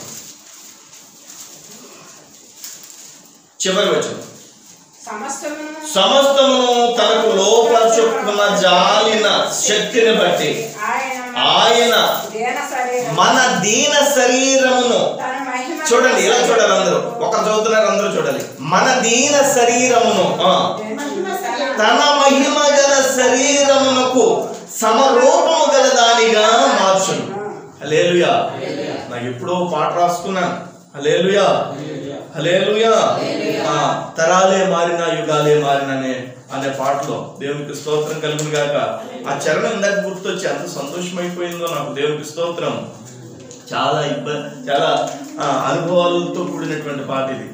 చివరి వచనం సమస్తము సమస్తమును తనకు లోపరచుకున్న జాలిన శక్తిని బట్టి ఆయన ఆయన దేన శరీరం మన దీన శరీరమును తన మహిమ చూడండి ఇలా చూడాలి అందరూ ఒక చదువుతున్నారు అందరూ చూడాలి మన దీన శరీరమును ఆ, తన మహిమ గల శరీరమునకు సమరూపము గల దానిగా మార్చును హలేలుయా నాకు ఎప్పుడో పాట రాసుకున్నాను హలేలుయా హలేలుయా ఆ, తరాలే మారిన యుగాలే మారిన అనే అనే పాటలో దేవునికి స్తోత్రం కలుగును గాక ఆ చరణం ఇందాక గుర్తొచ్చి ఎంత సంతోషమైపోయిందో నాకు దేవునికి స్తోత్రం చాలా ఇబ్బంది చాలా ఆ, అనుభవాలతో కూడినటువంటి పాట ఇది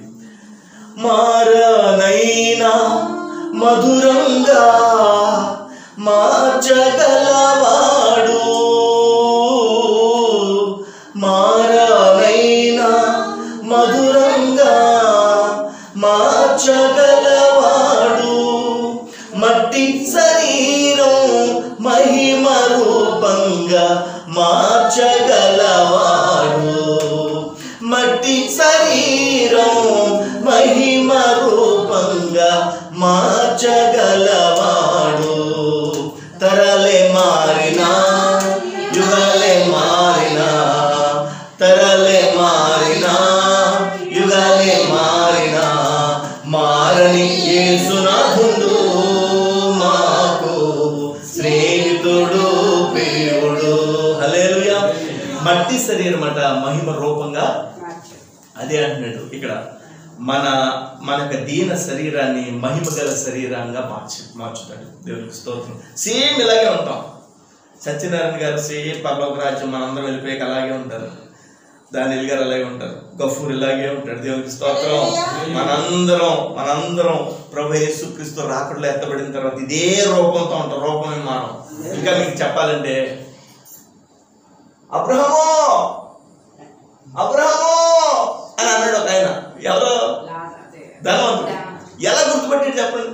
మారనైనా మధురంగా మార్చగలవాడు మారనైనా మధురంగా మార్చగలవాడు మట్టి శరీరం మహిమ రూపంగా మార్చగలవాడు మట్టి శరీరం మహిమ రూపంగా మార్చగలవాడు తరలే మారినా యుగలే మారినా తరలే మారినా యుగలే మారినా మారని యేసునాథుడు మాకు స్నేహితుడు ప్రియుడు హల్లెలూయా మట్టి శరీరం అట మహిమ రూపంగా అదే అంటున్నాడు ఇక్కడ మన మనకు దీన శరీరాన్ని మహిమ గల శరీరంగా మార్చి మార్చుతాడు దేవునికి స్తోత్రం సేమ్ ఇలాగే ఉంటాం సత్యనారాయణ గారు సేమ్ పర్లోక రాజ్యం మనందరం వెళ్ళిపోయాక అలాగే ఉంటారు దానిల్ గారు అలాగే ఉంటారు గఫూర్ ఇలాగే ఉంటాడు దేవునికి స్తోత్రం మనందరం మనందరం ప్రభు యేసుక్రీస్తు రాకడలో ఎత్తబడిన తర్వాత ఇదే రూపంతో ఉంటాం రూపమే మానం ఇంకా మీకు చెప్పాలంటే అబ్రహమో అబ్రహమో అని అన్నాడు ఒక ఆయన ఎవరో ధనవంతుడు ఎలా గుర్తుపట్టాడు చెప్పండి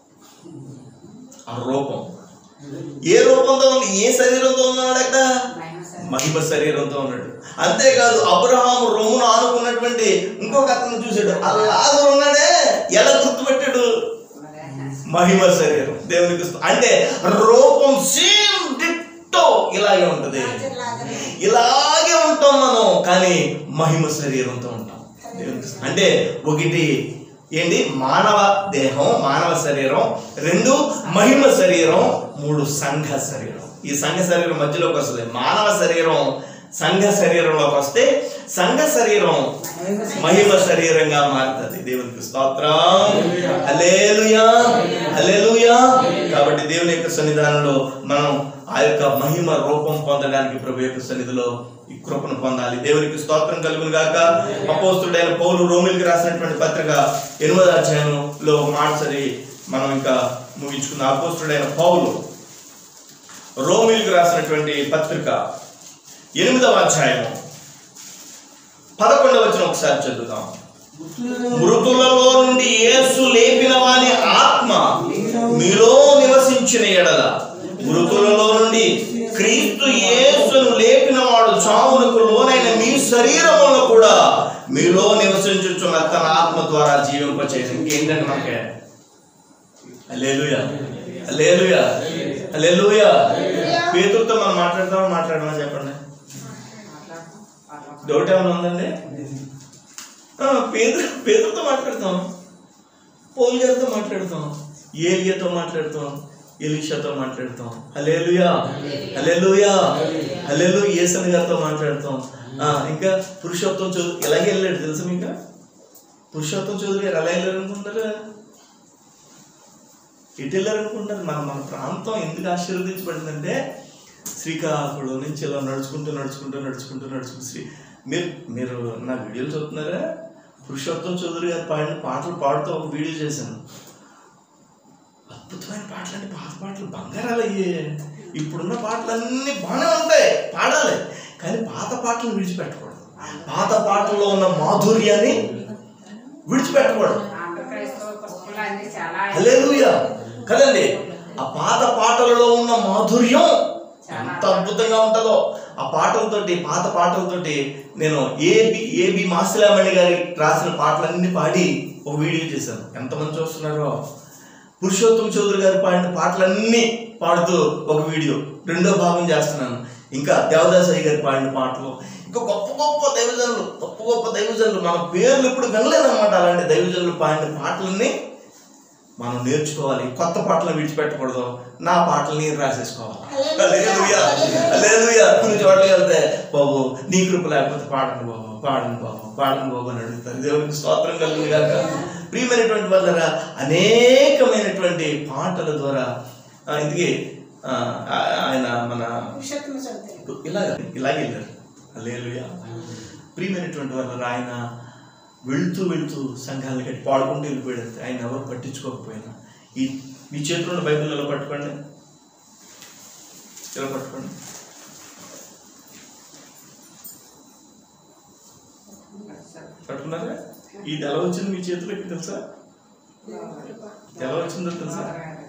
ఆ రూపం ఏ రూపంతో ఉంది ఏ శరీరంతో ఉన్నాడు అక్కడ మహిమ మహిమ శరీరంతో ఉన్నాడు అంతేకాదు అబ్రహాము రొమ్మును ఆనుకున్నటువంటి ఇంకొక అతను చూశాడు అలాగే ఉన్నాడే ఎలా గుర్తుపెట్టాడు మహిమ శరీరం దేవునికి స్తు- అంటే రూపం సేమ్ డిట్టో ఇలాగే ఉంటది ఇలాగే ఉంటాం మనం కానీ మహిమ శరీరంతో ఉంటాం దేవునికి స్తు- అంటే ఒకటి ఏంటి మానవ దేహం మానవ శరీరం రెండు మహిమ శరీరం మూడు సంఘ శరీరం ఈ సంఘ శరీరం మధ్యలోకి వస్తుంది మానవ శరీరం సంఘ శరీరంలోకి వస్తే సంఘ శరీరం మహిమ శరీరంగా మారుతుంది దేవునికి స్తోత్రం హల్లెలూయా హల్లెలూయా కాబట్టి దేవుని యొక్క సన్నిధానంలో మనం ఆ యొక్క మహిమ రూపం పొందడానికి ప్రభు యొక్క సన్నిధిలో ఈ కృపను పొందాలి దేవునికి స్తోత్రం కలుగును గాక అపోస్తుడైన పౌలు రోమిల్కి రాసినటువంటి పత్రిక ఎనిమిదో అధ్యాయంలో మాటసరి మనం ఇంకా ముగించుకున్న అపోస్తుడైన పౌలు రోమిల్కి రాసినటువంటి పత్రిక ఎనిమిదవ అధ్యాయము పదకొండవ వచ్చిన ఒకసారి చదువుదాం మృతులలో నుండి యేసు లేపిన వాని ఆత్మ మీలో నివసించిన ఎడల మృతులలో నుండి క్రీస్తు యేసును లేపిన వాడు చావునకు లోనైన మీ శరీరములను కూడా మీలో నివసించుచున్న తన ఆత్మ ద్వారా జీవింపచేసి ఇంకేంటంటే మనకే అలేలుయా అలేలుయా అలేలుయా పేతులతో మనం మాట్లాడతామా మాట్లాడమా చెప్పండి డౌట్ ఏమైనా ఉందండి ఆ, పేదరు పేదలతో మాట్లాడతాం పౌల్ గారితో మాట్లాడతాం ఏలియాతో మాట్లాడతాం ఎలీషాతో మాట్లాడతాం హలేలుయా హలేలుయా హలేలు ఏసన్ గారితో మాట్లాడతాం ఆ, ఇంకా పురుషోత్తం చౌదరి ఎలాగే వెళ్ళాడు తెలుసా మీకు పురుషోత్తం చౌదరి గారు ఎలా వెళ్ళారు అనుకుంటారు ఎటు వెళ్ళారు అనుకుంటారు మన మన ప్రాంతం ఎందుకు ఆశీర్వదించబడిందంటే శ్రీకాకుళం నుంచి ఇలా నడుచుకుంటూ నడుచుకుంటూ నడుచుకుంటూ నడుచుకుంటూ శ్రీ మీరు మీరు నా వీడియోలు చూస్తున్నారా పురుషోత్తం చౌదరి గారు పాడిన పాటలు పాడుతూ ఒక వీడియో చేశాను అద్భుతమైన పాటలు అంటే పాత పాటలు బంగారాలు అయ్యే ఇప్పుడున్న పాటలన్నీ బాగానే ఉంటాయి పాడాలి కానీ పాత పాటలు విడిచిపెట్టకూడదు పాత పాటల్లో ఉన్న మాధుర్యాన్ని విడిచిపెట్టకూడదు ఆంధ్రప్రదేశ్లో పుస్తకాలు అన్ని చాలా హల్లెలూయా కదండి ఆ పాత పాటలలో ఉన్న మాధుర్యం ఎంత అద్భుతంగా ఉంటుందో ఆ పాటలతోటి పాత పాటలతోటి నేను ఏబి ఏబి మాసిలామణి గారి రాసిన పాటలన్నీ పాడి ఒక వీడియో చేశాను ఎంతమంది చూస్తున్నారో పురుషోత్తం చౌదరి గారు పాడిన పాటలన్నీ పాడుతూ ఒక వీడియో రెండో భాగం చేస్తున్నాను ఇంకా దేవదాసయ్య గారు పాడిన పాటలు ఇంకా గొప్ప గొప్ప దైవజనులు గొప్ప గొప్ప దైవజనులు మన పేర్లు ఇప్పుడు వినలేదన్నమాట అలాంటి దైవజనులు పాడిన పాటలన్నీ మనం నేర్చుకోవాలి కొత్త పాటలు విడిచిపెట్టకూడదు నా పాటలు నేను రాసేసుకోవాలి హల్లెలూయా. హల్లెలూయా. కొన్ని చోట్లకి వెళ్తే బాబు నీ కృప లేకపోతే పాడండి బాబు పాడండి బాబు పాడండి బాబు అని అడుగుతారు దేవునికి స్తోత్రం కలుగును గాక ప్రియమైనటువంటి వాళ్ళ ద్వారా అనేకమైనటువంటి పాటల ద్వారా ఆ, ఇందుకే ఆ, ఆ- ఆయన మన ఇలాగ ఇలాగే వెళ్ళారు హల్లెలూయా ప్రియమైనటువంటి వాళ్ళ ఆయన వెళ్తూ వెళ్తూ సంఘాలను కట్టి పాడుకుంటూ వెళ్ళిపోయాడు అంతే. ఆయన ఎవరు పట్టించుకోకపోయినా ఈ మీ చేతిలో ఉన్న బైబిల్ ఎలా పట్టుకోండి ఇలా పట్టుకోండి పట్టుకున్నారా ఇది ఎలా వచ్చింది మీ చేతిలోకి తెలుసా ఎలా వచ్చిందో తెలుసా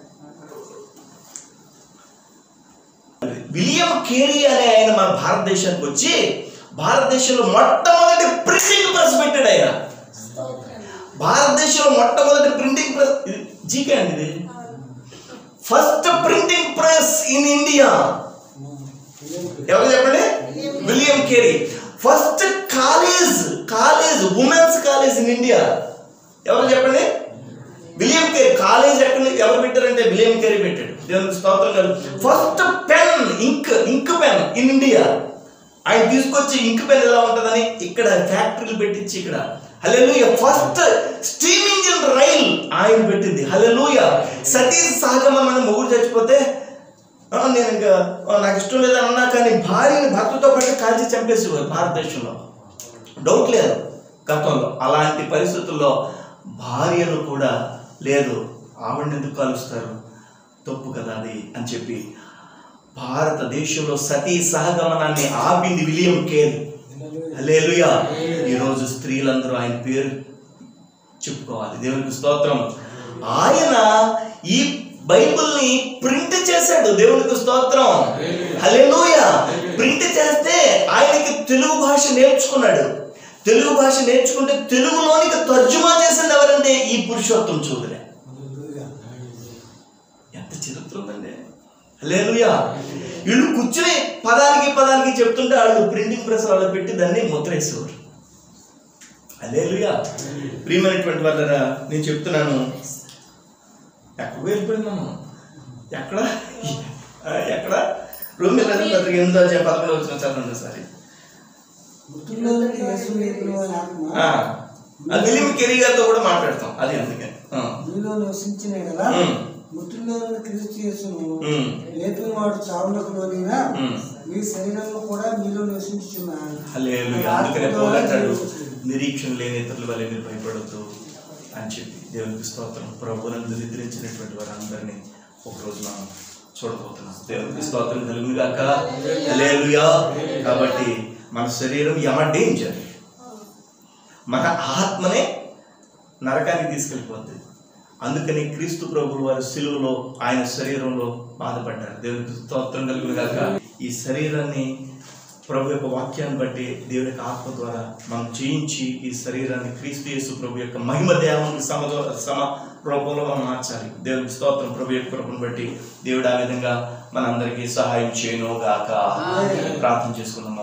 విలియం కేరీ అనే ఆయన మన భారతదేశానికి వచ్చి భారతదేశంలో మొట్టమొదటి ప్రింటింగ్ ప్రెస్ పెట్టాడు ఆయన భారతదేశంలో మొట్టమొదటి ప్రింటింగ్ ప్రెస్ ఇది జీకే అండి ఇది first printing press in India ఎవరు చెప్పండి William Carey first college college women's college in India ఎవరు చెప్పండి విలియం కేరీ కాలేజ్ ఎక్కడ నుంచి ఎవరు పెట్టారంటే విలియం కేరీ పెట్టాడు దేవునికి స్తోత్రం కాదు first pen ink ink pen in India ఆయన తీసుకొచ్చి ఇంక్ పెన్ ఎలా ఉంటుందని ఇక్కడ ఫ్యాక్టరీలు పెట్టించి ఇక్కడ hallelujah first steam engine rail ఆయన పెట్టింది హల్లెలూయ సతీష్ సాగమం అని మొగుడు చచ్చిపోతే "ఆ, నేను ఇంకా ఆ, నాకు ఇష్టం లేదని అన్నా కానీ భార్యని భర్తతో పాటు కాల్చి చంపేసేవారు భారతదేశంలో డౌట్ లేదు గతంలో అలాంటి పరిస్థితుల్లో భార్యను కూడా లేదు ఆవిడని ఎందుకు కాలుస్తారు తప్పు కదా అది అని చెప్పి భారతదేశంలో సతీ సహగమనాన్ని ఆపింది విలియం కేర్ హల్లెలూయా ఈరోజు స్త్రీలందరూ ఆయన పేరు చెప్పుకోవాలి దేవునికి స్తోత్రం ఆయన ఈ బైబిల్ని ప్రింట్ చేశాడు దేవునికి స్తోత్రం హల్లెలూయా ప్రింట్ చేస్తే ఆయనకి తెలుగు భాష నేర్చుకున్నాడు తెలుగు భాష నేర్చుకుంటే తెలుగులోనికి తర్జుమా చేసింది ఎవరంటే ఈ పురుషోత్తం చూడలే ఎంత చరిత్ర ఉందండి లేలుయా వీళ్ళు కూర్చుని పదానికి పదానికి చెప్తుంటే వాళ్ళు ప్రింటింగ్ ప్రెస్ వాళ్ళు పెట్టి దాన్ని ముద్రేసేవారు అలేలుయా ప్రియమైనటువంటి వాళ్ళరా నేను చెప్తున్నాను ఎక్కడ వెళ్ళిపోయింది మనం ఎక్కడ ఆ, ఎక్కడ రోమిల పత్రిక ఎనిమిదో అధ్యాయం పదకొండు వచ్చిన చదవండి ఒకసారి మృతుల్లో నుండి యేసు లేపిన వారి ఆత్మ ఆ, ఆ విలిం కెరీగాతో కూడా మాట్లాడతాం అది అందుకని ఆ, మీలో నివసించిన కదా ఉమ్, మృతుల్లో నుండి క్రీస్తు యేసును ఉమ్, లేపిన వాడు చావులకు లోనైనా ఉమ్. మీ శరీరంలో కూడా మీలో నివసించుచున్నాడు హల్లెలూయా అందుకనే పౌలు అంటాడు నిరీక్షణ లేని ఇతరుల వల్ల మీరు భయపడొద్దు అని చెప్పి దేవునికి స్తోత్రం ప్రభువులను నిద్రించినటువంటి వారందరినీ ఒకరోజు మనం చూడబోతున్నాం దేవునికి స్తోత్రం కలుగును గాక హల్లెలూయా కాబట్టి మన శరీరం యమ డేంజర్ మన ఆత్మనే నరకానికి తీసుకెళ్ళిపోతుంది అందుకని క్రీస్తు ప్రభువు వారి సిలువలో ఆయన శరీరంలో బాధపడ్డారు దేవునికి స్తోత్రం కలుగును గాక ఈ శరీరాన్ని ప్రభు యొక్క వాక్యాన్ని బట్టి దేవుని యొక్క ఆత్మ ద్వారా మనం చేయించి ఈ శరీరాన్ని క్రీస్తు యేసు ప్రభు యొక్క మహిమ దేహానికి సమ సమ రూపంలో మనం మార్చాలి దేవునికి స్తోత్రం ప్రభు యొక్క కృపను బట్టి దేవుడు ఆ విధంగా మనందరికీ సహాయం చేయను గాక ప్రార్థన చేసుకుందాం